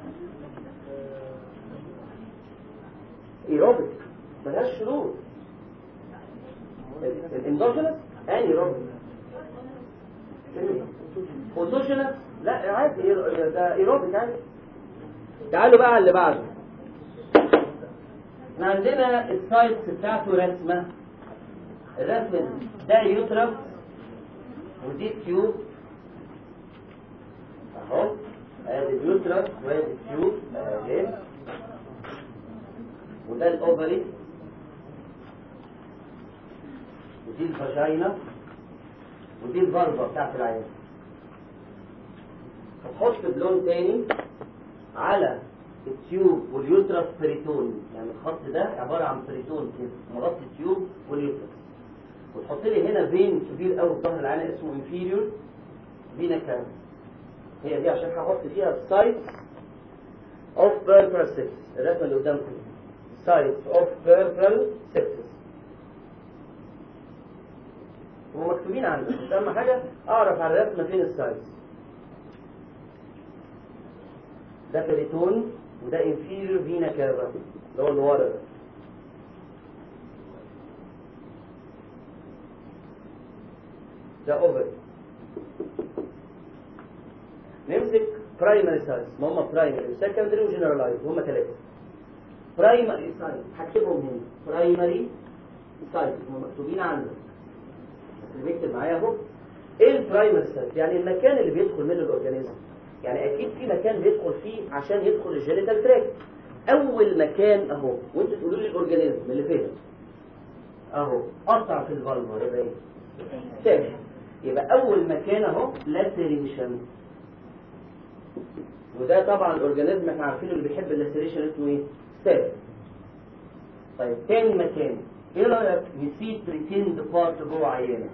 ايروبيك ملهاش شروط الاندوجينس اني روبيك اوتوجينس لا عادي إيرو- ده ايروبيك عادي تعالوا بقى على اللي بعده احنا عندنا السايتس بتاعته رسمه الرسمه دي ده يوترس ودي تيوب اهو ادي اليوترس وادي التيوب اهي وده الاوفري ودي الفاجينا ودي الفالفا بتاعت العيان هتحط بلون تاني على التيوب واليوترس بريتون يعني الخط ده عبارة عن بريتون كده مغطي التيوب واليوترس وتحط لي هنا فين كبير قوي في ظهر العيان اسمه انفيريور فينا كام هي دي عشان هحط فيها السايتس اوف بيربرال سيبس الرسمه اللي قدامكم سايتس اوف بيربرال سيبس هم مكتوبين عندي بس اهم حاجه اعرف على الرسمه فين السايتس ده بريتون وده انفيريور فينا كافا اللي هو اللي ورا ده ده اوفر نمسك برايمري سايتس ما هم برايمري وسكندري وجنرالايز هم ثلاثه برايمري سايتس هكتبهم هنا برايمري سايتس هم مكتوبين عندك اللي بيكتب معايا اهو ايه البرايمري سايت يعني المكان اللي بيدخل منه الاورجانيزم يعني اكيد في مكان بيدخل فيه عشان يدخل الجينيتال تراك اول مكان اهو وانتوا تقولوا لي الاورجانيزم اللي فين اهو قطع في الفالفا يبقى ايه تاج يبقى اول مكان اهو لاتريشن وده طبعا الاورجانيزم احنا عارفين اللي بيحب اللاتريشن اسمه ايه سيل طيب تاني مكان ايه رايك نسيت ريتيند بارت جوه عيانه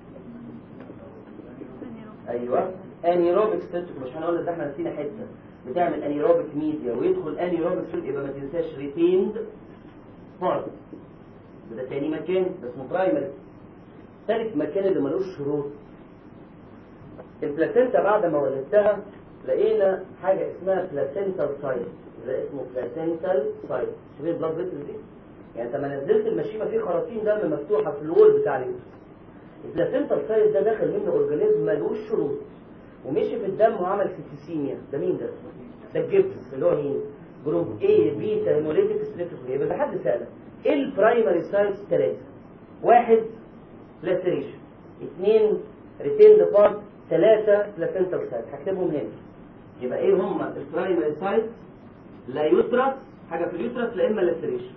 ايوه انيروبيك ستاتيك مش احنا قلنا ده احنا نسينا حته بتعمل انيروبيك ميديا ويدخل انيروبيك فيلد يبقى ما تنساش ريتيند بارت ده تاني مكان ده اسمه برايمري ثالث مكان اللي ملوش شروط البلاسينتا بعد ما ولدتها لقينا حاجه اسمها بلاسينتال سايت ده اسمه بلاسينتال سايت شوف البلاد فيسل دي يعني انت ما نزلت المشيمه فيه خراطيم دم مفتوحه في الوول بتاع اليوترس البلاسينتال سايت ده دخل منه اورجانيزم ملوش شروط ومشي في الدم وعمل سيتيسيميا ده مين ده؟ ده الجبس اللي هو مين؟ جروب A بيتا هيموليتيك ستريتوكولي يبقى ده حد سألك ايه البرايمري ساينس ثلاثة واحد لاتريشن اثنين ريتيند بارت ثلاثة بلاسنتا سايت هكتبهم هنا يبقى ايه هم البرايمري سايت لا يترس حاجة في اليوترس لا اما لاتريشن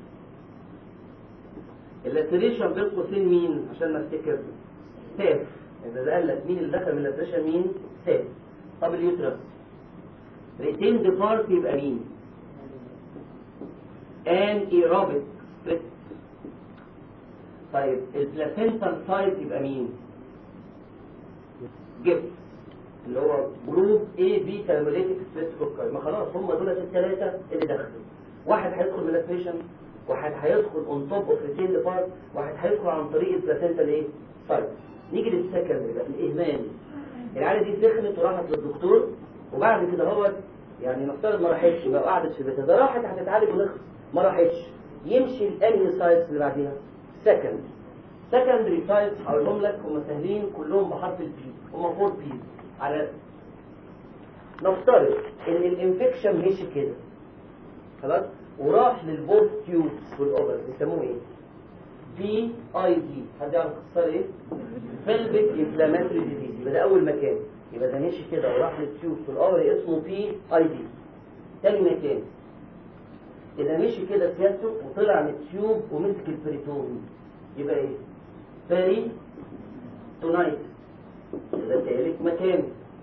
اللاتريشن بين قوسين مين عشان ما افتكر ساف اذا قال لك مين اللي دخل من اللاتريشن مين ساف طب اليوترس ريتيند بارت يبقى مين ان ايروبيك سبليت طيب البلاسنتال سايت يبقى مين جبس اللي هو جروب اي بي كالموليتيك سبليت كوكر ما خلاص هم دول الثلاثه اللي دخلوا واحد هيدخل من اللاتريشن واحد هيدخل اون توب اوف ريتيند بارت واحد هيدخل عن طريق البلاسنتال ايه سايت نيجي للسكندري بقى الاهمال العيال دي سخنت وراحت للدكتور وبعد كده هو يعني نفترض ما راحتش بقى قعدت في بيتها ده راحت هتتعالج ونخلص ما راحتش يمشي الانهي سايتس اللي بعديها سكند سكندري سايتس هقولهم لك هم سهلين كلهم بحرف البي هم 4 بي على نفترض ان الانفكشن مشي كده خلاص وراح للبوث تيوبس والاوفر بيسموه ايه بي اي دي حد يعرف اختصار ايه بلبك انفلاماتوري ديزيز يبقى ده اول مكان يبقى ده مشي كده وراح للتيوب في الاوفر اسمه بي اي دي تاني مكان إذا مشي كده سيادته وطلع من التيوب ومسك البريتون يبقى إيه؟ باري تونايت يبقى تالت مكان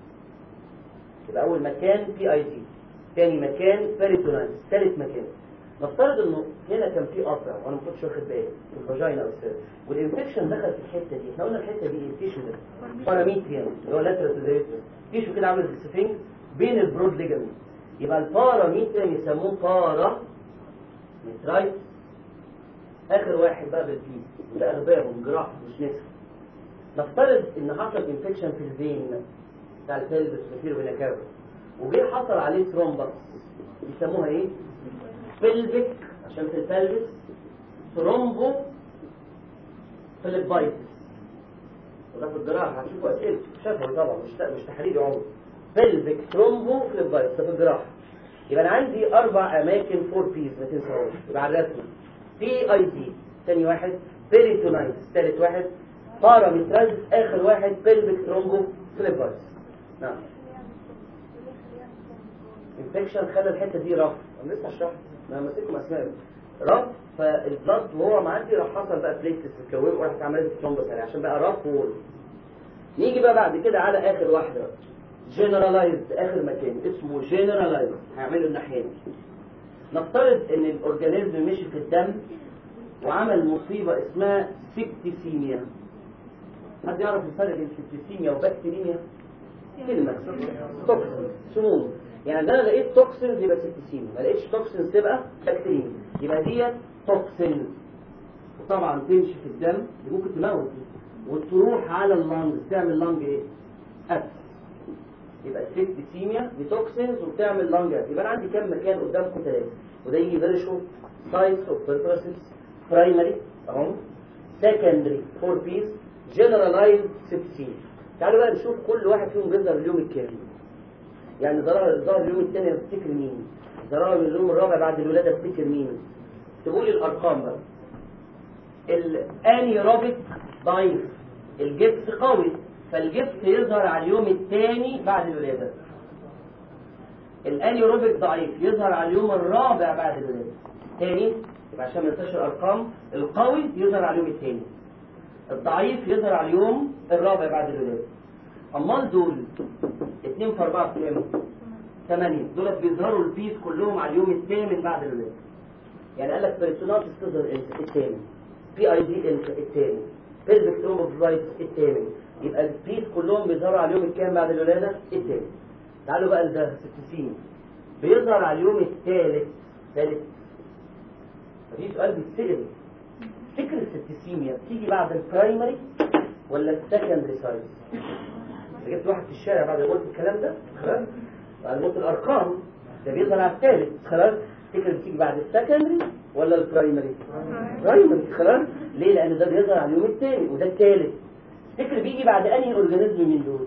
يبقى أول مكان بي أي دي تاني مكان باري تونايت تالت مكان نفترض إنه هنا كان في قطع وأنا ما كنتش واخد بالي في الفاجينا أو السيرف والإنفكشن دخل في الحتة دي إحنا قلنا الحتة دي إيه؟ التيشو ده باراميتريان اللي هو لاترال تيشو كده عامل زي السفنج بين البرود ليجامنت يبقى الباراميتريان يسموه بارا مترايت اخر واحد بقى بالبي وده اغباهم جراح مش نسف نفترض ان حصل انفكشن في الفين بتاع البلبس وفير فينا كافا وجه حصل عليه ترومبس بيسموها ايه بلبك عشان في البلبس ترومبو فيليبايتس وده في الجراحه هتشوفوا اسئله شافوا طبعا مش مش تحريري عمر بلبك ترومبو فيليبايتس ده في الجراحه يبقى انا عندي اربع اماكن فور بيز ما تنساهوش يبقى على الرسم بي اي دي ثاني واحد بيريتونايتس ثالث واحد باراميترايتس اخر واحد بلبك ترومبو فليبرز نعم انفكشن خلى الحته دي رف انا لسه هشرح انا ماسككم اسماء رف فالبلد وهو معدي راح حصل بقى بليتس اتكون وراحت عملت ترومبس عليه عشان بقى رف وول نيجي بقى بعد كده على اخر واحده جنرالايزد اخر مكان اسمه جنرالايزد هيعملوا الناحيه دي نفترض ان الاورجانيزم مشي في الدم وعمل مصيبه اسمها سيبتيسيميا حد يعرف الفرق بين سيبتيسيميا وبكتيريميا كلمه توكسين سموم يعني ده انا لقيت توكسينز يبقى سيبتيسيميا ما لقيتش توكسينز تبقى بكتيريميا يبقى ديت توكسين وطبعا تمشي في الدم دي ممكن تموت وتروح على اللنج تعمل لنج ايه؟ أكس يبقى السيبتيسيميا دي توكسينز وبتعمل لانج يبقى انا عندي كام مكان قدامكم ثلاثه وده يجي فيري شورت سايتس اوف بيربرسز برايمري اهو سكندري فور بيس جنرالايزد سيبتيسيميا تعالوا بقى نشوف كل واحد فيهم بيظهر اليوم الكام يعني ظهر ظهر اليوم الثاني افتكر مين ظهر اليوم الرابع بعد الولاده افتكر مين تقول الارقام بقى الانيروبيك ضعيف الجبس قوي فالجبس يظهر على اليوم الثاني بعد الولادة الانيروبيك ضعيف يظهر على اليوم الرابع بعد الولادة تاني يبقى عشان ما ننساش الارقام القوي يظهر على اليوم الثاني الضعيف يظهر على اليوم الرابع بعد الولادة امال دول 2 في 4 في كام 8 دول بيظهروا البيس كلهم على اليوم الثامن بعد الولادة يعني قال لك بيرسوناتس تظهر امتى الثامن بي اي دي امتى الثامن بيلفيك ترومبوفلايتس الثامن يبقى البيس كلهم بيظهروا على اليوم الكام بعد الولادة الثالث تعالوا بقى لده ستسين بيظهر على اليوم الثالث ثالث ففي سؤال بيتسأل فكرة الستسيميا بتيجي بعد البرايمري ولا السكندري سايز جبت واحد في الشارع بعد ما قلت الكلام ده خلاص بعد ما قلت الارقام ده بيظهر على الثالث خلاص فكرة بتيجي بعد السكندري ولا البرايمري برايمري خلاص ليه لان ده بيظهر على اليوم الثاني وده الثالث تفتكر بيجي بعد انهي اورجانيزم من دول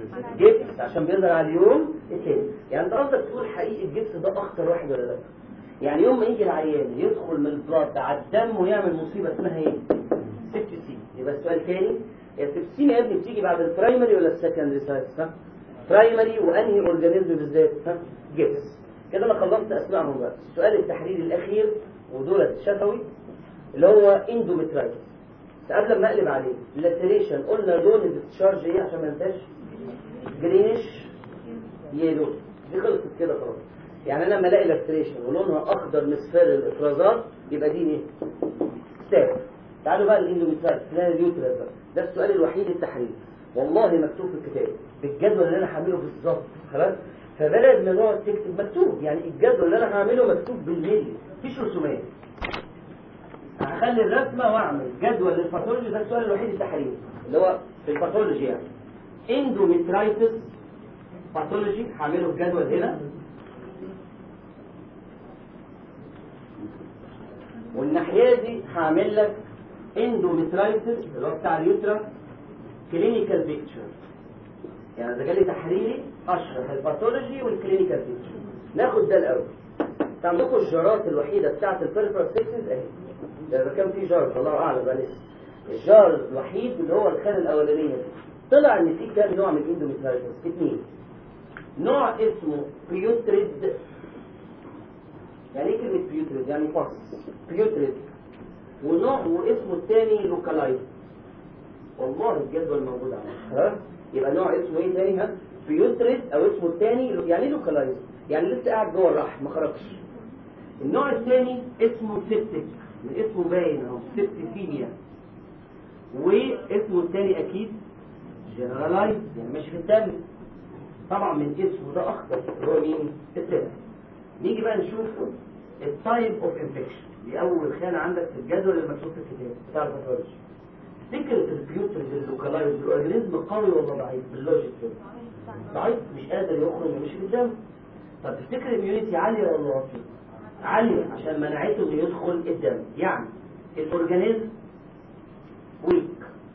جبس عشان بيظهر على اليوم الثاني يعني انت قصدك تقول حقيقي الجبس ده اخطر واحد ولا لا يعني يوم ما يجي العيان يدخل من البلاد على الدم ويعمل مصيبه اسمها ايه سيبتسين يبقى السؤال تاني هي السيبتسين يا ابني بتيجي بعد البرايمري ولا السكندري سايتس ها برايمري وانهي اورجانيزم بالذات ها جبس كده انا خلصت اسمائهم بقى السؤال التحريري الاخير ودولة شفوي اللي هو اندومترايتس قبل ما اقلب عليه اللاتريشن قلنا لون الديسشارج ايه عشان ما انساش جرينش يلو دي خلصت كده خلاص يعني انا لما الاقي لاتريشن ولونها اخضر مصفر الافرازات يبقى دي ايه ستاف تعالوا بقى الاندومترايتس لا اليوترس بقى ده السؤال الوحيد التحريري والله مكتوب في الكتاب بالجدول اللي انا هعمله بالظبط خلاص فبلد ما نقعد تكتب مكتوب يعني الجدول اللي انا هعمله مكتوب بالملي مفيش رسومات هخلي الرسمه واعمل جدول للباثولوجي ده السؤال الوحيد التحريري اللي هو في الباثولوجي يعني اندومترايتس باثولوجي هعمله الجدول هنا والناحيه دي هعمل لك اندومترايتس اللي هو بتاع اليوترا كلينيكال بيكتشر يعني اذا جالي تحريري اشرح الباثولوجي والكلينيكال بيكتشر ناخد ده الاول عندكم الجارات الوحيده بتاعت البيرفر سيكسز اهي ده اذا كان في جار الله اعلم بقى لسه الجار الوحيد اللي هو الخانه الاولانيه دي طلع ان في كام نوع من الاندوميترايتس اثنين نوع اسمه بيوتريد يعني ايه كلمه بيوتريد يعني فص بيوتريد ونوع واسمه الثاني لوكالايز والله الجدول موجود عندك ها يبقى نوع اسمه ايه تاني ها بيوتريد او اسمه الثاني يعني ايه لوكالايز يعني لسه قاعد جوه الرحم ما خرجش النوع الثاني اسمه سيبتك من اسمه باين اهو سيبتيسيميا واسمه الثاني اكيد جنرالايز يعني ماشي في الدم طبعا من اسمه ده اخطر اللي هو مين السيبتك نيجي بقى نشوف التايب اوف انفكشن دي اول خانه عندك في الجدول اللي مكتوب في الكتاب بتاع الباثولوجي فكره البيوترز اللوكالايز الاورجانيزم قوي ولا ضعيف باللوجيك كده ضعيف مش قادر يخرج مش في الدم طب تفتكر الاميونيتي عاليه ولا واطيه عاليه عشان منعته انه يدخل الدم يعني الاورجانيزم ويك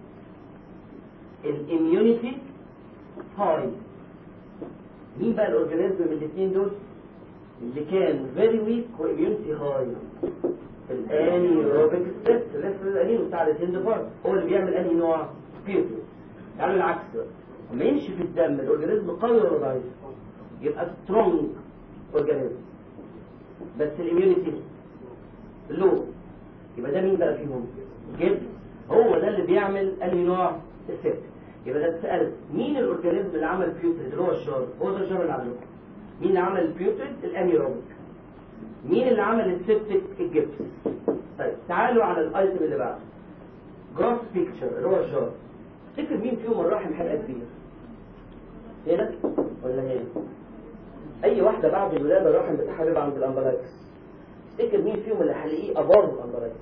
الاميونيتي هاي مين بقى الاورجانيزم من الاثنين دول اللي كان فيري ويك واميونيتي هاي الانيروبيك ستيت لسه الانين بتاع الهندفار هو اللي بيعمل انهي نوع بيوتو تعالوا العكس بقى لما يمشي في الدم الاورجانيزم قوي ولا ضعيف يبقى سترونج اورجانيزم بس الاميونيتي لو يبقى ده مين بقى فيهم جد هو ده اللي بيعمل انهي نوع الست يبقى ده اتسال مين الاورجانيزم اللي عمل بيوتريد اللي هو الجار هو ده الجار اللي عمله مين اللي عمل البيوتريد الانيروبيك مين اللي عمل السبتك الجبس طيب تعالوا على الايتم اللي بعده جراس بيكتشر اللي هو الجار تفتكر مين فيهم الرحم هيبقى كبير هنا ولا هنا اي واحده بعد الولاده الرحم بتاعها بيبقى عند الامبلاكس تفتكر مين فيهم اللي هلاقيه ابار الامبلاكس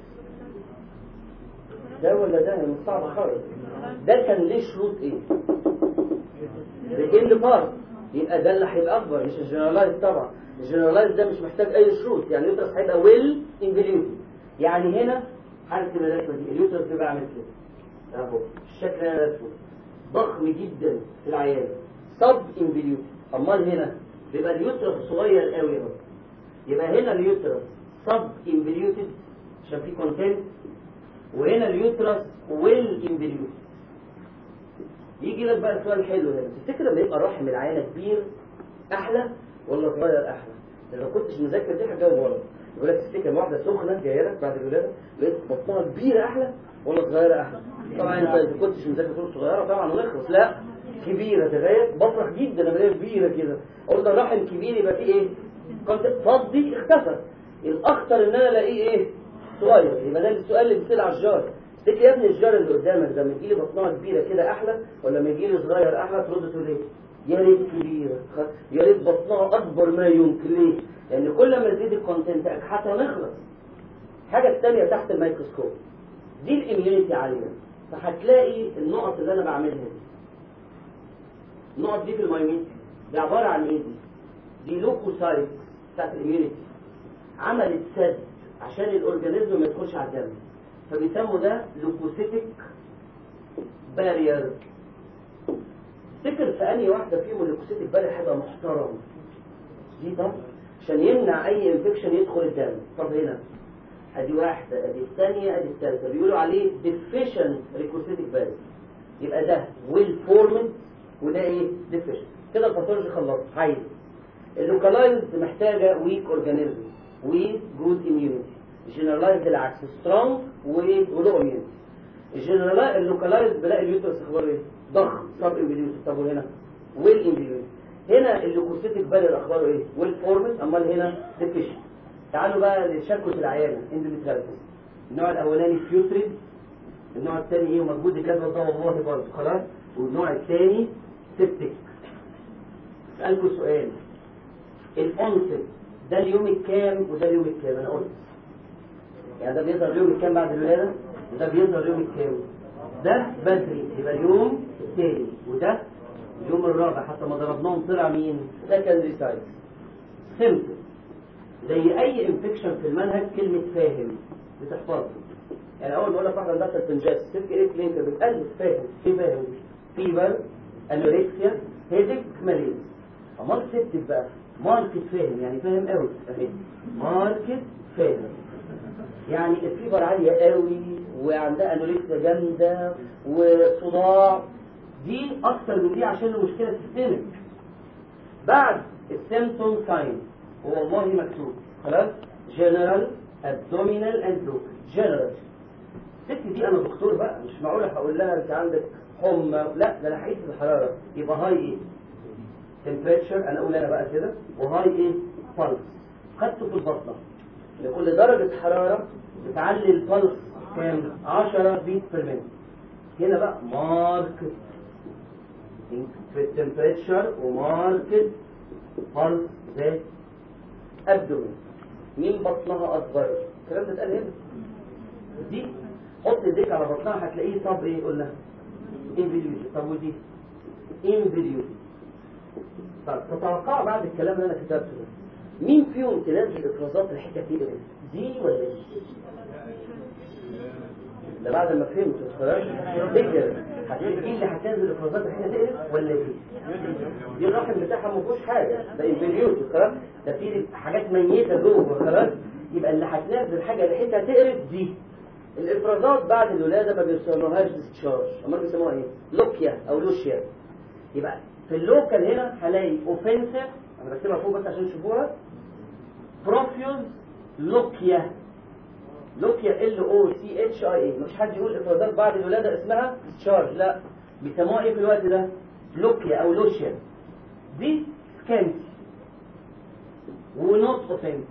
ده ولا ده مش صعب خالص ده كان ليه شروط ايه ريتين بارت يبقى ده اللي هيبقى اكبر مش الجنرالايز طبعا الجنرالايز ده مش محتاج اي شروط يعني اليوترس هيبقى ويل انفليوتد يعني هنا حاله الرسمه دي اليوترس بيبقى عامل كده اهو الشكل هنا رسمه ضخم جدا في العيان سب انفليوتد امال هنا بيبقى اليوترس صغير قوي اهو يبقى هنا اليوترس سب انفليوتد عشان في كونتنت وهنا اليوترس ويل انفليوتد يجي لك بقى سؤال حلو هنا تفتكر لما يبقى رحم العيانه كبير احلى ولا صغير احلى لو كنتش مذاكر دي هجاوب غلط يقول لك تفتكر واحده سخنه جايه لك بعد الولاده لقيت بطنها كبيره احلى ولا صغيره احلى طبعا انت اذا كنتش مذاكر تقول صغيره طبعا ونخلص لا كبيره تخيل بفرح جدا لما الاقيها كبيره كده اقول ده رحم كبير يبقى فيه ايه كنت فضي اختفى الاخطر ان انا الاقيه ايه صغير يبقى ده السؤال اللي بيصير على الجار تفتكر يا ابني الجار اللي قدامك ده لما يجي لي بطنها كبيره كده احلى ولا لما يجي لي صغير احلى ترد تقول ايه يا ريت كبيرة يا ريت بطنها أكبر ما يمكن ليه؟ لأن كل ما يزيد الكونتنت حتى نخلص الحاجة الثانية تحت الميكروسكوب دي الإميونيتي عالية فهتلاقي النقط اللي أنا بعملها دي النقط دي في المايميتي دي عبارة عن إيه دي؟ دي لوكوسايت بتاعت الإميونيتي عملت سد عشان الأورجانيزم ما يدخلش على الدم فبيسموا ده لوكوسيتك بارير تفتكر في أنهي واحدة فيهم اللوكوسيتك بارير هيبقى محترم دي طب عشان يمنع اي انفكشن يدخل الدم طب هنا ادي واحده ادي الثانيه ادي الثالثه بيقولوا عليه deficient leukocytic بارز يبقى ده ويل فورمد وده ايه deficient كده الباثولوجي خلصت عايز اللوكالايزد محتاجه ويك اورجانيزم ويك جود اميونيتي جنرالايزد العكس سترونج ولو اميونيتي الجنرالايزد اللوكالايزد بلاقي اليوترس اخباره ايه ضخم سب امبليوتي طب وهنا ويل امبليوتي هنا اللوكوسيتيك بالر اخباره ايه ويل فورمد امال هنا ديفيشن تعالوا بقى لشكوى العيانه اندوميترياليس النوع الاولاني فيوتريد النوع الثاني ايه موجود كذا ده والله برضه خلاص والنوع الثاني سيبتيك اسالكم سؤال الانسل ده اليوم الكام وده اليوم الكام انا قلت يعني ده بيظهر اليوم الكام بعد الولاده وده بيظهر اليوم الكام ده بدري يبقى اليوم الثاني وده اليوم الرابع حتى ما ضربناهم طلع مين سكندري سايت سيمبل زي اي انفكشن في المنهج كلمه فاهم بتحفظها يعني اول ما اقول لك واحده عندها سلفنجاس تفكر ايه كلينيكال بتقلب فاهم ايه فاهم فيبر انوركسيا هيدك ماليز امال سبتك بقى ماركت فاهم يعني فاهم قوي اهي ماركت فاهم يعني الفيبر عالية قوي وعندها انوركسيا جامدة وصداع دي اكتر من دي عشان المشكلة سيستمك بعد السيمتوم ساين والله مكتوب خلاص جنرال ابدومينال اند لوكال جنرال الست دي انا دكتور بقى مش معقول هقول لها انت عندك حمى لا ده انا هقيس الحراره يبقى هاي ايه تمبريتشر انا اقول انا بقى كده وهاي ايه بلس خدته في البطنه لكل درجه حراره بتعلي البلس كام 10 بيت بير مينت هنا بقى ماركت في التمبريتشر وماركت بلس زي ابدومين مين بطنها اكبر الكلام ده اتقال هنا دي حط ايديك على بطنها هتلاقيه طب ايه قلنا انفيديوتي طب ودي انفيديوتي طب تتوقع بعد الكلام اللي انا كتبته ده مين فيهم تنزل افرازات الحته دي دي ولا دي ده بعد ما فهمت خلاص تفتكر هتلاقي دي اللي هتنزل افرازات الحته دي ولا دي دي الرحم بتاعها ما فيهوش حاجه ده انفيديوتي خلاص ده في حاجات ميته جوه خلاص يبقى اللي هتنزل حاجه ريحتها تقرف دي الافرازات بعد الولاده ما بيسموهاش ديسشارج امال بيسموها ايه لوكيا او لوشيا يبقى في اللوكال هنا هلاقي اوفنسيف انا بكتبها فوق بس عشان تشوفوها بروفيوز لوكيا لوكيا ال او سي اتش اي اي مش حد يقول افرازات بعد الولاده اسمها ديسشارج لا بيسموها ايه في الوقت ده لوكيا او لوشيا دي سكانسي ونوت اوفنسيف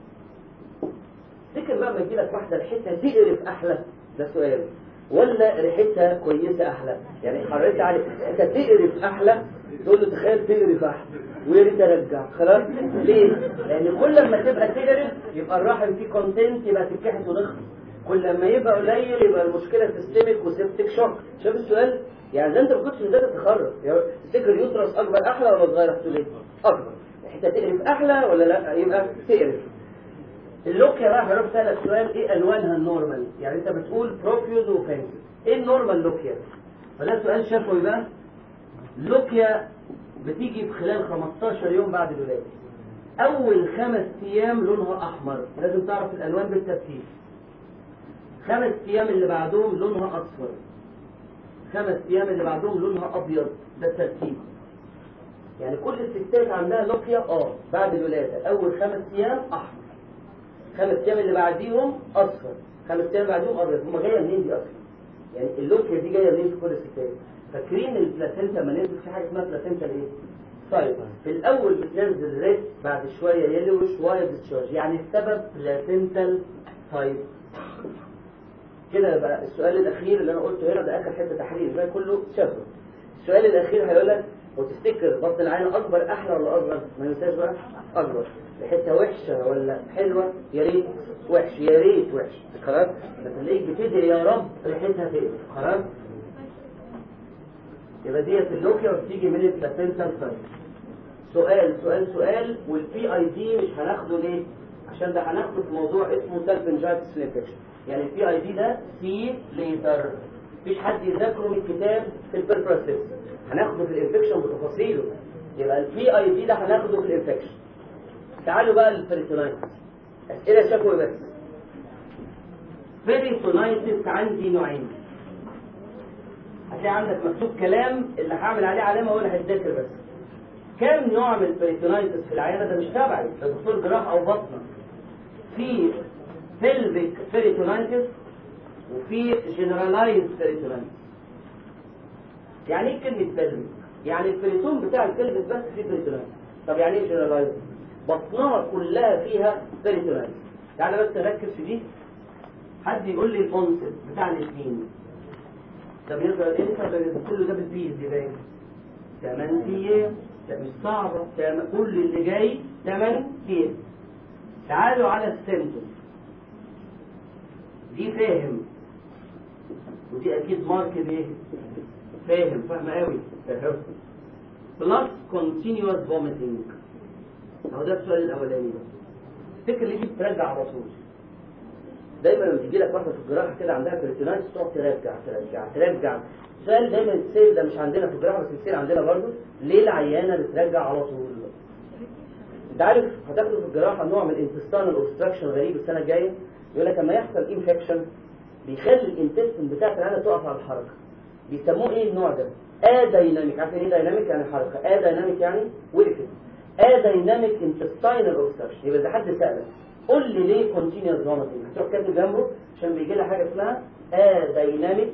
تفتكر بقى لما يجي لك واحده ريحتها تقرف احلى ده سؤال ولا ريحتها كويسه احلى يعني حررتها عليك انت تقرف احلى تقول له تخيل تقرف احلى ويا ريت ارجع خلاص ليه؟ لان كل ما تبقى تقرف يبقى الرحم فيه كونتنت يبقى تتكحت ونخلص كل ما يبقى قليل يبقى المشكله سيستميك وسيبتك شوك شوف السؤال يعني ده انت ما كنتش مزاجك تخرج يعني تفتكر يوترس اكبر احلى ولا صغير هتقول ايه؟ اكبر ريحتها تقرف احلى ولا لا؟ يبقى تقرف اللوكيا بقى هنروح ثلاث سؤال ايه الوانها النورمال يعني انت بتقول بروفيوز وفانسي ايه النورمال لوكيا فده سؤال شفوي بقى لوكيا بتيجي في خلال 15 يوم بعد الولاده اول خمس ايام لونها احمر لازم تعرف الالوان بالترتيب خمس ايام اللي بعدهم لونها اصفر خمس ايام اللي بعدهم لونها ابيض ده الترتيب يعني كل الستات عندها لوكيا اه بعد الولاده اول خمس ايام احمر خمس ايام اللي بعديهم اصفر خمس ايام بعديهم ابيض هم جايه منين دي اصلا يعني اللوكيا دي جايه منين في كل الستات فاكرين البلاسينتا ما نزل في حاجه اسمها بلاسينتا ايه طيب في الاول بتنزل ريد بعد شويه يلوش وايت ديسشارج يعني السبب بلاسينتال تايب كده بقى السؤال الاخير اللي انا قلته هنا ده اخر حته تحليل الباقي كله شفوي السؤال الاخير هيقول لك وتفتكر بطن العين اكبر احلى ولا اصغر ما ننساش بقى اكبر ريحتها وحشه ولا حلوه يا ريت وحش يا ريت وحش خلاص فتلاقيك بتدعي يا رب ريحتها تقلب خلاص يبقى ديت اللوكيا وبتيجي من البلاسينتا سايت سؤال سؤال سؤال والبي اي دي مش هناخده ليه عشان ده هناخده في موضوع اسمه سالفنجايتس انفكشن يعني البي اي دي ده سي ليتر مفيش حد يذاكره من الكتاب في البربراسيس هناخده في الانفكشن بتفاصيله يبقى البي اي دي ده هناخده في الانفكشن تعالوا بقى للبريتونايتس اسئله شكوى بس بريتونايتس عندي نوعين هتلاقي عندك مكتوب كلام اللي هعمل عليه علامه وانا هتذاكر بس كام نوع من البريتونايتس في العيانه ده مش تبعي ده دكتور جراح او بطنه في بلفيك بريتونايتس وفي جنرالايز بريتونايتس يعني ايه كلمه بلفيك يعني البريتون بتاع البلفيك بس فيه بريتونايتس طب يعني ايه جنرالايز بطنها كلها فيها بريتونايتس تعالى بس نركز في دي حد يقول لي الكونسبت بتاع الاثنين ده بيظهر امتى ده كله ده بالبيز دي باين 8 ايام ده مش صعبه ده كل اللي جاي 8 ايام تعالوا على السيمتوم دي فاهم ودي اكيد مارك ايه فاهم فاهم قوي بلس كونتينيوس فوميتنج اهو ده السؤال الاولاني ده الفكره اللي دي بترجع على طول دايما لما تيجي لك واحده في الجراحه كده عندها كريتينايتس تقعد ترجع ترجع ترجع السؤال دايما السير ده مش عندنا في الجراحه بس السير عندنا برضه ليه العيانه بترجع على طول انت عارف هتاخده في الجراحه نوع من الانتستانال اوبستراكشن غريب السنه الجايه يقول لك لما يحصل انفكشن بيخلي الانتستين بتاعت العيانه تقف على الحركه بيسموه ايه النوع ده ادايناميك عارفين ايه دايناميك يعني حركه ادايناميك يعني وقفت ادايناميك انتستينال اوبستراكشن يبقى اذا حد سالك قول لي ليه كونتينيوس فوميتنج هتروح كاتب جنبه عشان بيجي لها حاجه اسمها ادايناميك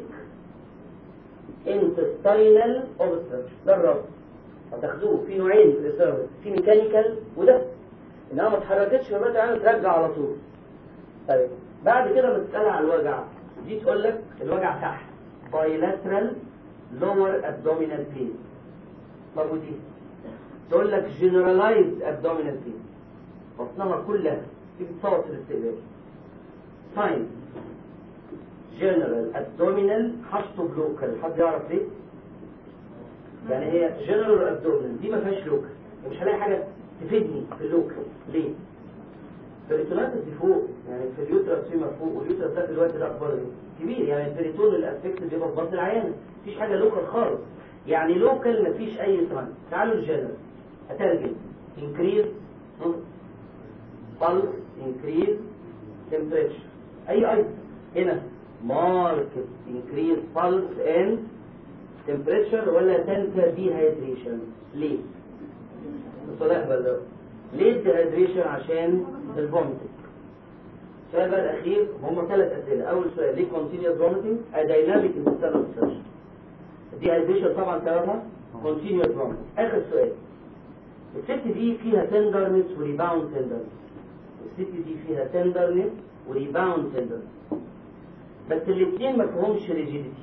انتستينال اوبستراكشن ده الرابط هتاخدوه في نوعين في الاصابه في ميكانيكال وده انها ما اتحركتش فبقى يعني ترجع على طول طيب بعد كده بتسالها على الوجع دي تقول لك الوجع تحت بايلاترال لور ابدومينال بين طب ودي تقول لك جنرالايزد ابدومينال بين بطنها كلها في بتصوت في الاستقبال ساين جنرال ابدومينال حشطه بلوكال حد يعرف ليه؟ يعني هي جنرال ابدومينال دي ما فيهاش لوكال مش هلاقي حاجه تفيدني في اللوكال ليه؟ البريتونات دي فوق يعني في اليوترس فيما فوق واليوترس ده في الوقت ده اكبر ايه؟ كبير يعني البريتون الافكت بيبقى في بطن العيان مفيش حاجه لوكال خالص يعني لوكال مفيش اي ساين تعالوا الجنرال هترجم انكريز pulse increase temperature اي اي هنا market increase pulse and temperature ولا تنسى dehydration ليه؟ الصلاح بقى ليه الديهايدريشن عشان الفوميتنج السؤال بقى الاخير هم ثلاث اسئله اول سؤال ليه continuous vomiting a dynamic intestinal obstruction الديهايدريشن طبعا سببها continuous vomiting اخر سؤال الست دي فيها tenderness وريباوند tenderness الست دي فيها tenderness وريباوند tenderness بس الاثنين ما فيهمش ريجيديتي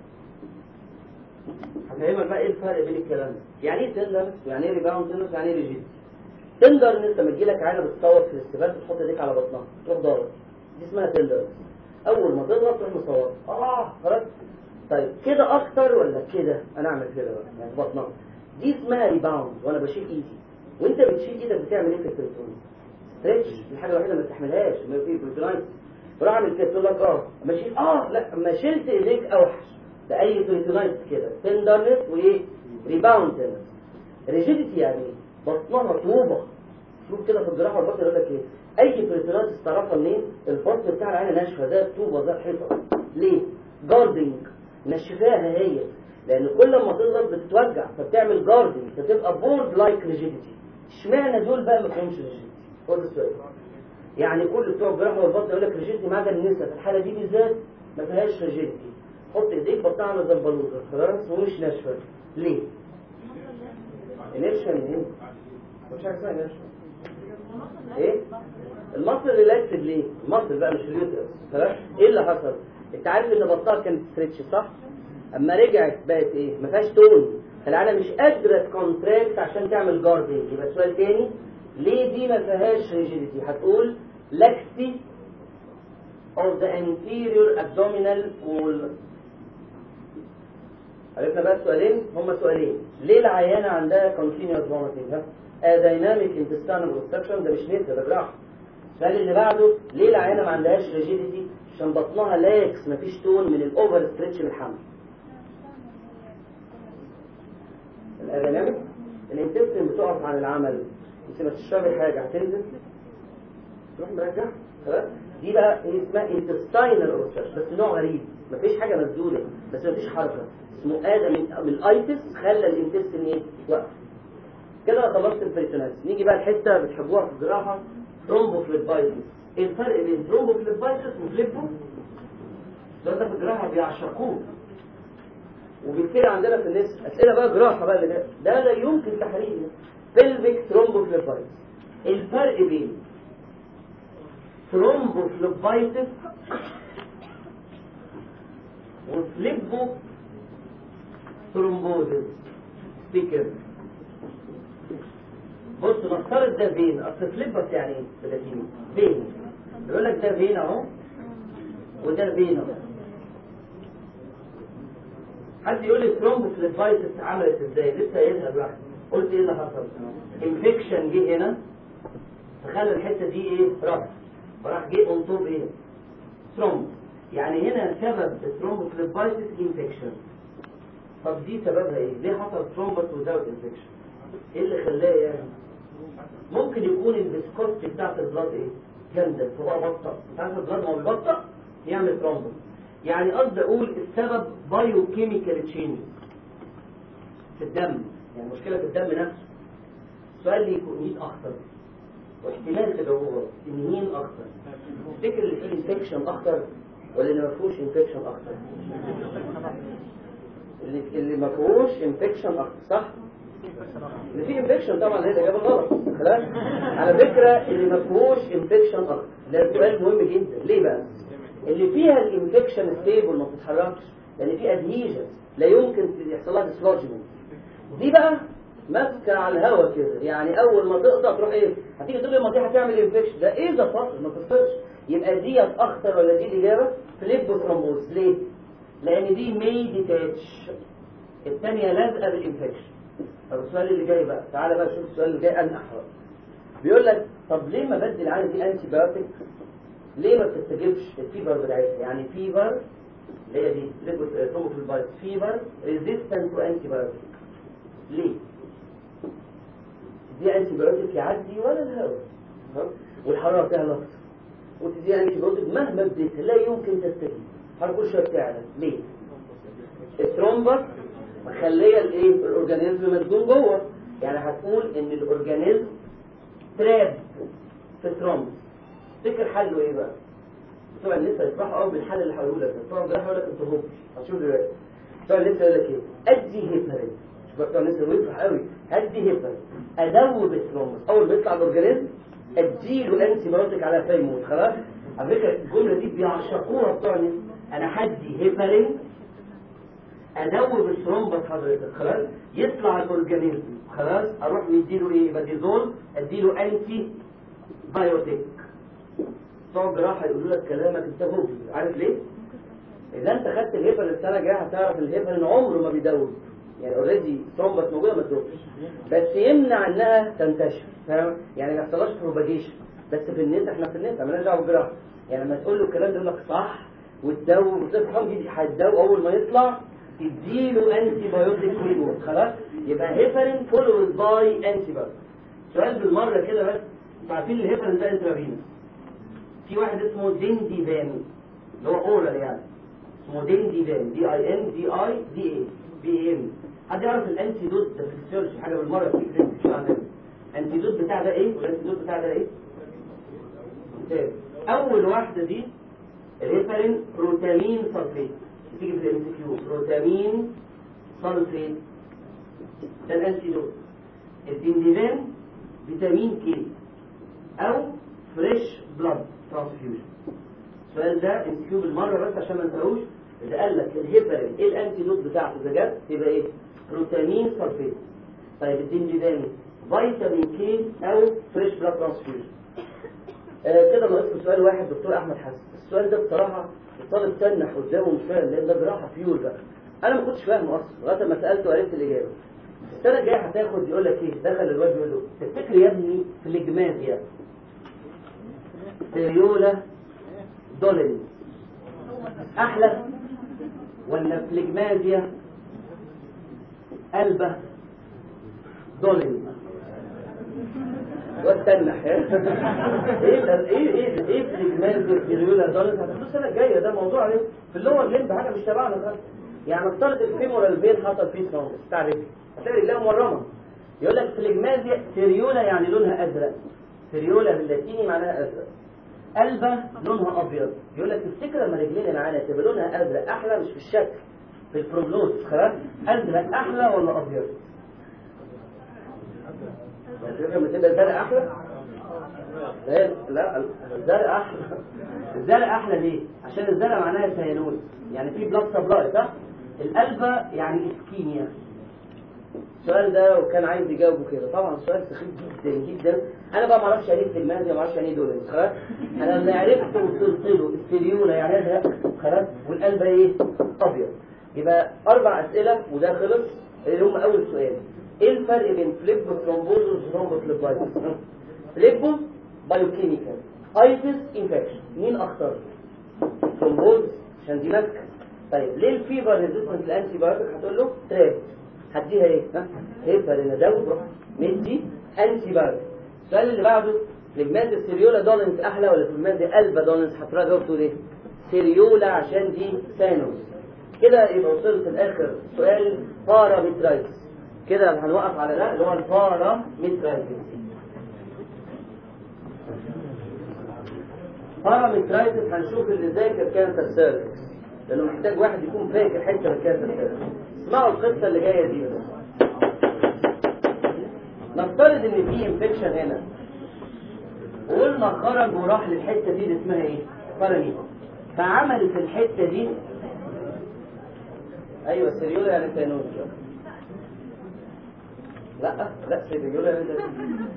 هفهمك بقى ايه الفرق بين الكلام ده يعني ايه tenderness ويعني ايه ريباوند tenderness ويعني ايه ريجيديتي تندرنس لما تجي لك عينه بتصوت في الاستفاد تحط ايديك على بطنها تروح ضارب دي اسمها تندرنس اول ما تضغط تروح مصوت اه خلاص طيب كده اكتر ولا كده انا اعمل كده بقى يعني بطنها دي اسمها ريباوند وانا بشيل ايدي وانت بتشيل ايدك بتعمل ايه في البريتون ستريتش الحاجه الوحيده ما تستحملهاش ما في بريتونايت بروح اعمل كده تقول لك اه اما اشيل اه لا اما شلت ايديك اوحش ده اي بريتونايت كده تندرنس وايه ريباوند تندرنس ريجيديتي يعني ايه بطنها طوبة شوف كده في الجراحة والبطن يقول لك ايه اي بريتونات استعرفها منين البطن بتاع العين ناشفة ده الطوبة ده الحيطة ليه جاردنج نشفاها هي لان كل ما تضغط بتتوجع فبتعمل جاردنج فتبقى بورد لايك ريجيديتي اشمعنى دول بقى ما فيهمش ريجيديتي هو ده السؤال يعني كل بتوع الجراحة والبطن يقول لك ريجيديتي ما عدا النساء في الحالة دي بالذات ما فيهاش ريجيديتي حط ايديك بطنها على زنبلوزة خلاص ومش ناشفة ليه؟ انيرشن منين؟ مش حاجه اسمها انيرشن ايه المصل ريلاكسد ليه المصل بقى مش اليوترس خلاص ايه اللي حصل انت عارف ان بطنها كانت ستريتش صح اما رجعت بقت ايه ما فيهاش تون العيله مش قادره تكونتراكت عشان تعمل جاردنج يبقى سؤال تاني ليه دي ما فيهاش ريجيديتي هتقول laxity of the anterior abdominal wall عرفنا بقى السؤالين هما سؤالين ليه العيانة عندها continuous vomiting ها dynamic intestinal obstruction ده مش نسا ده جراحة السؤال اللي بعده ليه العيانة ما عندهاش rigidity عشان بطنها لاكس مفيش تون من الاوفر ستريتش بالحمل الاديناميك الانتستين بتقف عن العمل انت ما تشربي حاجه هتنزل تروح مرجع خلاص دي بقى هي اسمها انتستاينال اوبستراكشن بس نوع غريب مفيش حاجه مسدوده بس مفيش حركه اسمه ادم من من الايتس خلى الانتستين ايه وقف كده انا خلصت البريتونايتس نيجي بقى الحته بتحبوها في الجراحه ترومبوفليبايتس ايه الفرق بين ترومبوفليبايتس وفليبو ده ده في الجراحه بيعشقوه وبالتالي عندنا في الناس اسئله بقى جراحه بقى اللي ده ده لا يمكن تحليله بلفيك ترومبوفليبايتس الفرق بين ترومبوفليبايتس وفليبو ترومبوزس فكر بص نفترض ده فين اصل فليبس يعني ايه باللاتيني فين يقول لك ده فين اهو وده فين اهو حد يقول لي ترومبوفليبايتس عملت ازاي لسه قايلها لوحدي قلت ايه اللي حصل انفكشن جه هنا فخلى الحته دي ايه رفع فراح جه اون توب ايه ثرومب يعني هنا سبب الثرومبوفليبايتس انفكشن طب دي سببها ايه ليه حصل ثرومبس وزاوت انفكشن ايه اللي خلاه يعني ممكن يكون الفيسكوستي بتاعت البلاد ايه جامده تبقى بطأ انت عارف البلاد ما هو بيبطأ يعمل ثرومبس يعني قصدي اقول السبب بايو كيميكال تشينج في الدم يعني مشكله في الدم نفسه السؤال لي يكون مين اخطر واحتمال تجاوبه ان مين اخطر تفتكر اللي فيه انفكشن اخطر ولا اللي ما فيهوش انفكشن اخطر اللي اللي ما فيهوش انفكشن اخطر صح اللي فيه انفكشن طبعا هي الاجابه غلط خلاص على فكره اللي ما فيهوش انفكشن اخطر ده سؤال مهم جدا ليه بقى اللي فيها الانفكشن ستيبل ما بتتحركش لان في ادهيجن لا يمكن يحصل لها ديسلوجمنت دي بقى ماسكه على الهواء كده يعني اول ما تقطع تروح ايه هتيجي تقول لي ما دي هتعمل انفكشن ده ايه ده فصل ما تفصلش يبقى دي اخطر ولا دي الاجابه فليبوثرومبوز ليه لان دي مي ديتاتش الثانيه لازقه بالانفكشن طب السؤال اللي جاي بقى تعالى بقى شوف السؤال اللي جاي انقح بقى. بيقول لك طب ليه ما بدل عندي انتي بايوتيك ليه ما بتستجيبش الفيبر بتاعتها يعني فيبر اللي هي دي ليبوثرومبوفليبايتس فيبر ريزيستنت تو انتي بايوتيك ليه دي انتي بايوتيك يعدي ولا الهواء ها؟ والحراره فيها نقص وتدي انتي بايوتيك مهما اديتها لا يمكن تستجيب هنقول شويه فعلا ليه الترومبس مخليه الايه الاورجانيزم مسجون جوه يعني هتقول ان الاورجانيزم تراب في الترومبس تفتكر حله ايه بقى بتوع النساء يفرحوا قوي بالحل اللي هقوله لك بتوع الجراحه يقول لك انت هوب هتشوف دلوقتي بتوع النساء يقول لك ايه ادي هيبرين شوف بتوع النساء يفرح قوي ادي هيبرين ادوب الترومبس اول ما يطلع الاورجانيزم اديله انتي بايوتيك على فيموت خلاص على فكره الجمله دي بيعشقوها بتوع النساء انا هدي هيبرين ادوب الثرومبس حضرتك خلاص يطلع الاورجانيزم خلاص اروح مديله ايه بديزول اديله انتي بايوتيك بتوع الجراحه يقولوا لك كلامك انت هوبي عارف ليه؟ اذا انت خدت الهيبرين السنه الجايه هتعرف الهيبرين عمره ما بيدوب يعني اوريدي ثرومبس موجوده ما تدوبش بس يمنع انها تنتشر فاهم؟ يعني ما يحصلهاش بروباجيشن بس في النساء احنا في النساء مالناش دعوه بالجراحه يعني لما تقول له الكلام ده يقول لك صح وتدوب وتفهم دي هتدوب اول ما يطلع تديله انتي بايوتيك ويموت خلاص يبقى هيبرين فولود باي انتي بايوتيك سؤال بالمره كده بس انتوا عارفين الهيبرين ده انترافينوس في واحد اسمه دينديفان اللي هو اورال يعني اسمه دينديفان دي اي ان دي اي دي اي بي ام حد يعرف الانتي دوت ده في السيرش حاجه بالمره في كلينيك شو عندنا الانتي دوت بتاع ده ايه والانتي دوت بتاع ده ايه ممتاز اول واحده دي الهيبرين بروتامين سلفيت بتيجي في الام كيو بروتامين سلفيت ده الانتي دوت الدينديفان فيتامين كي او فريش بلاد ترانسفيوجن السؤال ده انتيوب المره بس عشان ما انساهوش اذا قال لك الهيبرين ايه الانتيدوت بتاعته اذا جت يبقى ايه بروتامين سلفيت طيب الدنجيداني فيتامين كي او فريش بلاد ترانسفيوجن آه كده ناقص سؤال واحد دكتور احمد حسن السؤال ده بصراحه الطالب تنح قدامه مش فاهم لان ده جراحه بيور بقى انا ما كنتش فاهمه اصلا لغايه ما سالته وعرفت الاجابه السنه الجايه هتاخد يقول لك ايه دخل الواد يقول له تفتكر يا ابني فليجمازيا سيولا دولين احلى ولا فليجمازيا قلبه دولين واستنح ايه ده ايه ايه ايه فليجمال فيريولا دولز هتاخدوه السنه الجايه ده موضوع ايه في اللور ليمب حاجه مش تبعنا خالص يعني نفترض الفيمورال فين حصل فيه ثرومبس بتاع رجلي هتلاقي رجلها مورمه يقول لك فليجمازيا فيريولا يعني لونها ازرق فيريولا باللاتيني معناها ازرق قلبة لونها ابيض يقول لك تفتكر لما رجلينا معانا تبقى لونها ازرق احلى مش في الشكل في البروجنوز خلاص ازرق احلى ولا ابيض لما تبقى الزرق احلى لا لا الزرق احلى الزرق احلى ليه عشان الزرق معناها سيانوز يعني في بلاد سبلاي صح القلبة يعني اسكيميا السؤال ده وكان عايز يجاوبه كده طبعا سؤال سخيف جدا جدا انا بقى ما اعرفش يعني ايه فليجمازيا ما اعرفش يعني ايه دول خلاص انا اللي عرفته وصلت له السيريولا يعني ازرق خلاص والقلب ايه ابيض يبقى اربع اسئله وده خلص اللي هم اول سؤال ايه الفرق بين فليبو ثرومبوزوس وثرومبوفليبايتس فليبو بايوكيميكال ايتس انفكشن مين اخطر ثرومبوز عشان دي ماسكه طيب ليه الفيبر ريزيستنت الانتي بايوتيك هتقول له تراب هديها ايه ها هيبرينادول روح مدي انتي بايوتيك السؤال اللي بعده فليجماز السيريولا دولنس احلى ولا فليجماز البا دولنس هتروح جاوب تقول ايه سيريولا عشان دي سانوس كده يبقى وصلت لاخر سؤال بارامترايتس كده هنوقف على ده اللي هو البارامترايتس بارامترايتس هنشوف اللي ذاكر كانسر سيرفكس لانه محتاج واحد يكون فاكر حته من كانسر سيرفكس اسمعوا القصه اللي جايه دي بس نفترض ان في انفكشن هنا وقلنا خرج وراح للحته دي اللي اسمها ايه؟ باراميت فعمل في الحته دي ايوه سيريولا يعني تانوس لا لا سيريولا يعني تانوس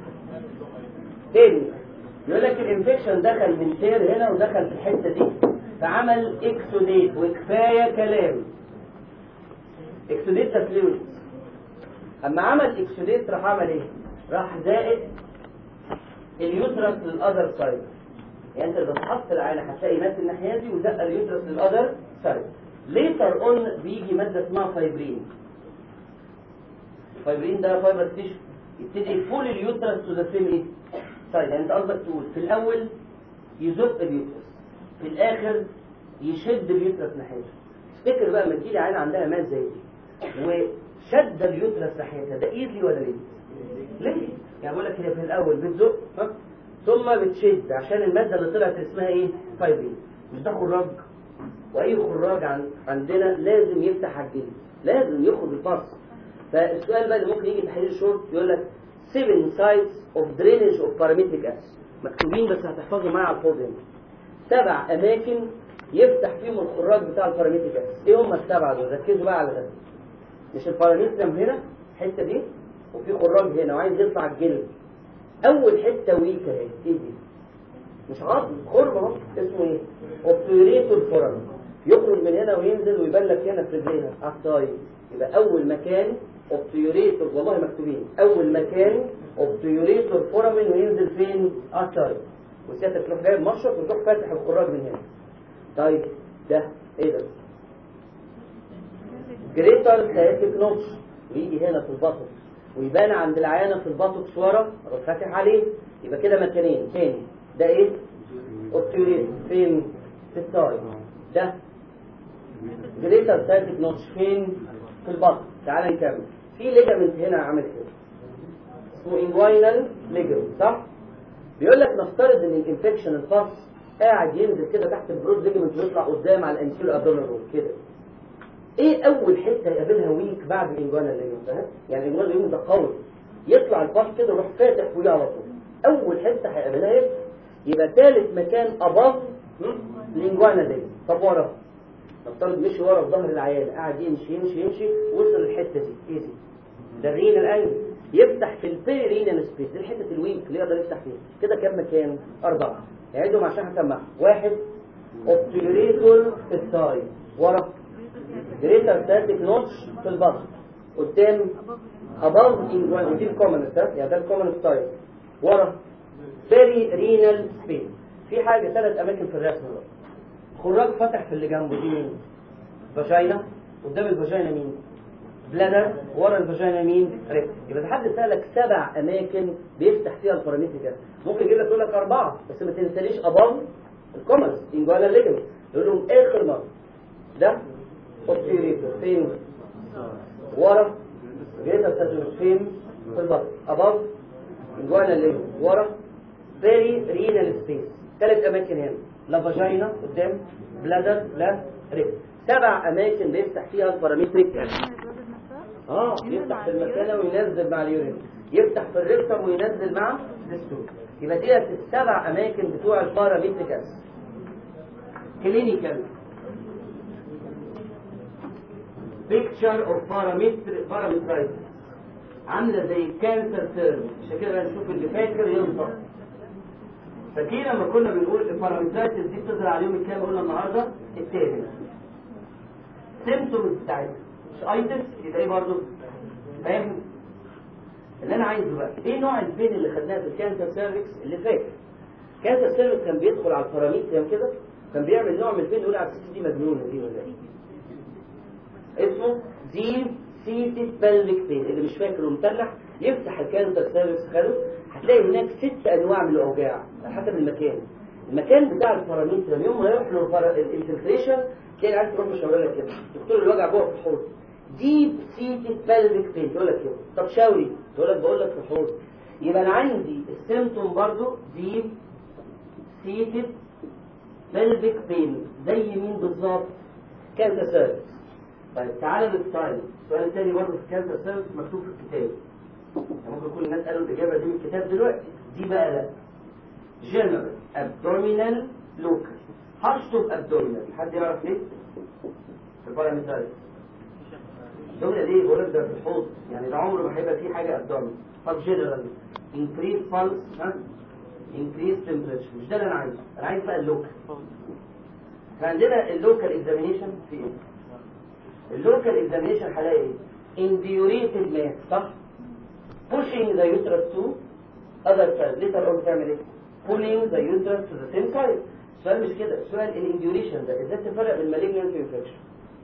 تاني يقول لك الانفكشن دخل من سير هنا ودخل في الحته دي فعمل اكسوديت وكفايه كلام اكسوديت تفلويد اما عمل اكسوديت راح عمل ايه راح زائد اليوترس للاذر سايد يعني انت لو بتحط العينه هتلاقي ناس الناحيه دي وزق اليوترس للاذر سايد ليتر اون بيجي ماده اسمها فايبرين الفايبرين ده فايبر تيشو يبتدي يفول اليوترس تو ذا سيم ايه سايد يعني انت قصدك تقول في الاول يزق اليوترس في الاخر يشد اليوترس ناحيته افتكر بقى لما تجيلي عين عندها ماس زي دي وشد اليوترس ناحيتها ده ايزي ولا ليه؟ ليه؟ يعني بقول لك هي في الاول بتزق ها؟ ثم بتشد عشان الماده اللي طلعت اسمها ايه؟ فايبرين مش ده خراج واي خراج عن عندنا لازم يفتح على الجلد لازم ياخد الباص فالسؤال بقى اللي ممكن يجي تحليل شورت يقول لك 7 sites of drainage of parametric acid مكتوبين بس هتحفظوا معايا على الفاضي سبع اماكن يفتح فيهم الخراج بتاع البارامتريك اسيد ايه هم السبعه دول ركزوا بقى على ده مش البارامتريم هنا الحته دي وفي خراج هنا وعايز يطلع الجلد اول حته ويك اهي ايه دي مش عظم خرم اهو اسمه ايه اوبتوريتور فورم يخرج من هنا وينزل ويبان لك هنا في رجليها على الطاير يبقى اول مكان اوبتيوريتور والله مكتوبين اول مكان اوبتيوريتور فورامين وينزل فين على الطاير وسيادتك تروح جايب مشرط وتروح فاتح الخراج من هنا طيب ده ايه ده جريتر سياتيك نوتش ويجي هنا في البطن ويبان عند العيانه في البطن ورا اروح فاتح عليه يبقى كده مكانين تاني ده ايه اوبتيوريتور فين في الطاير ده جريتر سياتيك نوتش فين في البطن تعال نكمل في ليجامنت هنا عامل كده اسمه انجوينال ليجامنت صح بيقول لك نفترض ان الانفكشن الفص قاعد ينزل كده تحت البرود ليجامنت ويطلع قدام على الانتيرو ابدومينال رول كده ايه اول حته يقابلها ويك بعد الانجوينال ليجامنت ده يعني الانجوينال ليجامنت ده قوي يطلع الفص كده ويروح فاتح فوقيه على طول اول حته هيقابلها ايه يبقى ثالث مكان اباف الانجوينال ليجامنت طب ورا نفترض مشي ورا في ظهر العيان قاعد يمشي يمشي يمشي وصل للحته دي ايه دي ده الرين الان يفتح في البيرينال سبيس دي حته الوينك اللي يقدر يفتح فيها كده كام مكان اربعه يعيدهم عشان هسمعهم واحد اوبتيوريتور في الثاي ورا جريتر ستاتيك نوتش في البطن قدام اباف انجوان دي الكومنست يعني ده الكومنست تايب ورا بيري رينال سبيس في حاجه ثلاث اماكن في الرسم بقى خراج فتح في اللي جنبه دي مين؟ فاجينا قدام الفاجينا مين؟ بلادر ورا الفاجينا مين ريكت يبقى حد سالك سبع اماكن بيفتح فيها الباراميتريك ممكن يجيب لك يقول لك اربعه بس ما تنساليش اباف الكومنس انجوالا ليجمنت يقول لهم اخر مره ده اوبتيريتور فين ورا جيتا ساتورس فين في البطن اباف انجوالا ليجمنت ورا فيري رينال سبيس ثلاث اماكن هنا لا فاجينا قدام بلادر لا ريكت سبع اماكن بيفتح فيها الباراميتريك اه يفتح في المثانه وينزل مع اليورين يفتح في الريكتم وينزل مع الستول يبقى ديت السبع اماكن بتوع الباراميتريك اسيد كلينيكال بيكتشر اوف بارامتر بارامترايتس عامله زي كانسر سيرم عشان كده نشوف اللي فاكر ينطق فاكرين لما كنا بنقول البارامترايتس دي بتظهر على اليوم الكام قلنا النهارده التاني سيمتومز بتاعتها مش ايتس يبقى ايه برضه فاهم اللي انا عايزه بقى ايه نوع البين اللي خدناها في الكانسر سيرفكس اللي فاكر كانسر سيرفكس كان بيدخل على الباراميتريم كده كان بيعمل نوع من البين يقول على الست دي مجنونه دي ولا ايه اسمه ديب سيتد بلفيك بين اللي مش فاكر ومتنح يفتح الكانسر سيرفكس خده هتلاقي هناك ست انواع من الاوجاع على حسب المكان المكان بتاع الباراميتريم يوم ما يروح له الانفلتريشن تلاقي عايز تروح مشاور لك كده دكتور الوجع جوه في الحوض ديب سيتد بلفيك بين يقول لك كده طب شاوري تقول لك بقول لك في الحوض يبقى انا عندي السيمتوم برضو ديب سيتد بلفيك بين زي مين بالظبط كانسر سيرفكس طيب تعالى للسؤال السؤال الثاني برضه في كانسر سيرفكس مكتوب في الكتاب يعني ممكن كل الناس قالوا الاجابه دي من الكتاب دلوقتي دي بقى لا جنرال ابدومينال لوكال هشطب ابدومينال حد يعرف ليه؟ في البارامترز الجملة دي بقول لك ده في الحوض يعني ده عمره ما هيبقى فيه حاجة ابدومينال طب جنرال انكريز pulse ها انكريز temperature مش ده اللي انا عايزه انا عايز بقى اللوكال فعندنا اللوكال اكزامينيشن في ايه؟ اللوكال اكزامينيشن هلاقي ايه؟ indurated mass صح؟ pushing the uterus to other side later on بتعمل ايه؟ pulling the uterus to the same side السؤال مش كده السؤال الانديوريشن ده ازاي تفرق بين malignant انفكشن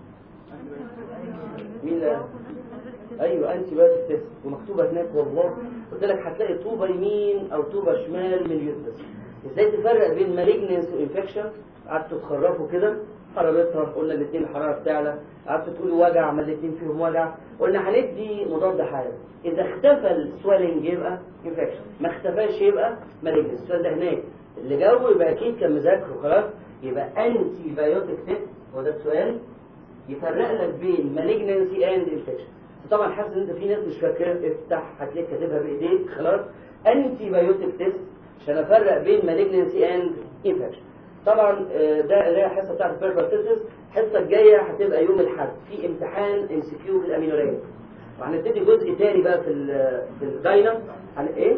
مين ده ايوه انتي بايوتيك تيست ومكتوبه هناك والله قلت لك هتلاقي طوبه يمين او طوبه شمال من اليوترس ازاي تفرق بين مالجنس وانفكشن قعدتوا تخرفوا كده حرارتها قلنا الاثنين الحراره بتعلى قعدتوا تقولوا وجع ما الاثنين فيهم وجع قلنا هندي مضاد حيوي اذا اختفى السويلنج يبقى انفكشن ما اختفاش يبقى مالجنس السؤال ده هناك اللي جاوبه يبقى اكيد كان مذاكره خلاص يبقى انتي بايوتيك تيست هو ده السؤال يفرق لك بين malignancy and infection طبعا حاسس ان انت في ناس مش فاكره افتح هتلاقيك كاتبها بايديك خلاص انتي بايوتيك تيست عشان افرق بين malignancy and infection طبعا ده اللي هي الحصه بتاعت البيربرتيسس الحصه الجايه هتبقى يوم الاحد في امتحان ام سي كيو في الامينوريه وهنبتدي جزء تاني بقى في في الداينا عن ايه؟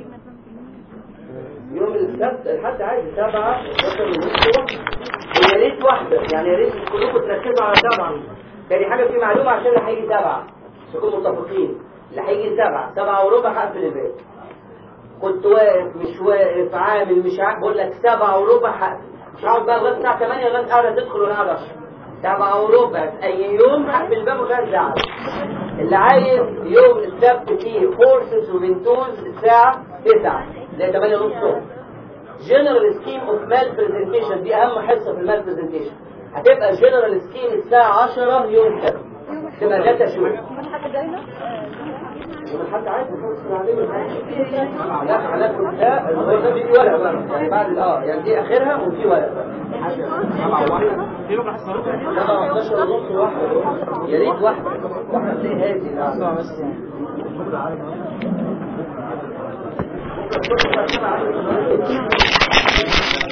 يوم السبت الحد عادي سبعة 11 ونص ويا ريت واحدة يعني يا ريت كلكم تركزوا على سبعة تاني حاجة في معلومة عشان اللي هيجي سبعة تكونوا متفقين اللي هيجي سبعة سبعة وربع هقفل الباب كنت واقف مش واقف عامل مش عامل بقول لك سبعة وربع هقفل مش هقعد بقى لغاية الساعة 8 لغاية قاعدة تدخل وانا قاعد اشرب سبعة وربع في أي يوم هقفل الباب وكان زعل اللي عايز يوم السبت فيه فورسز وبنتوز الساعة 9 زي 8 ونص الصبح جنرال سكيم اوف مال برزنتيشن دي اهم حصه في المال برزنتيشن هتبقى جنرال سكيم الساعه 10 يوم السبت تبقى داتا شو يوم الحد عادي لا على لا الموضوع ده في ورقه بقى يعني بعد اه يعني دي اخرها وفي ورقه سبعة 11 ونص واحدة يا ريت واحدة واحدة تلاقي هادي لا بس يعني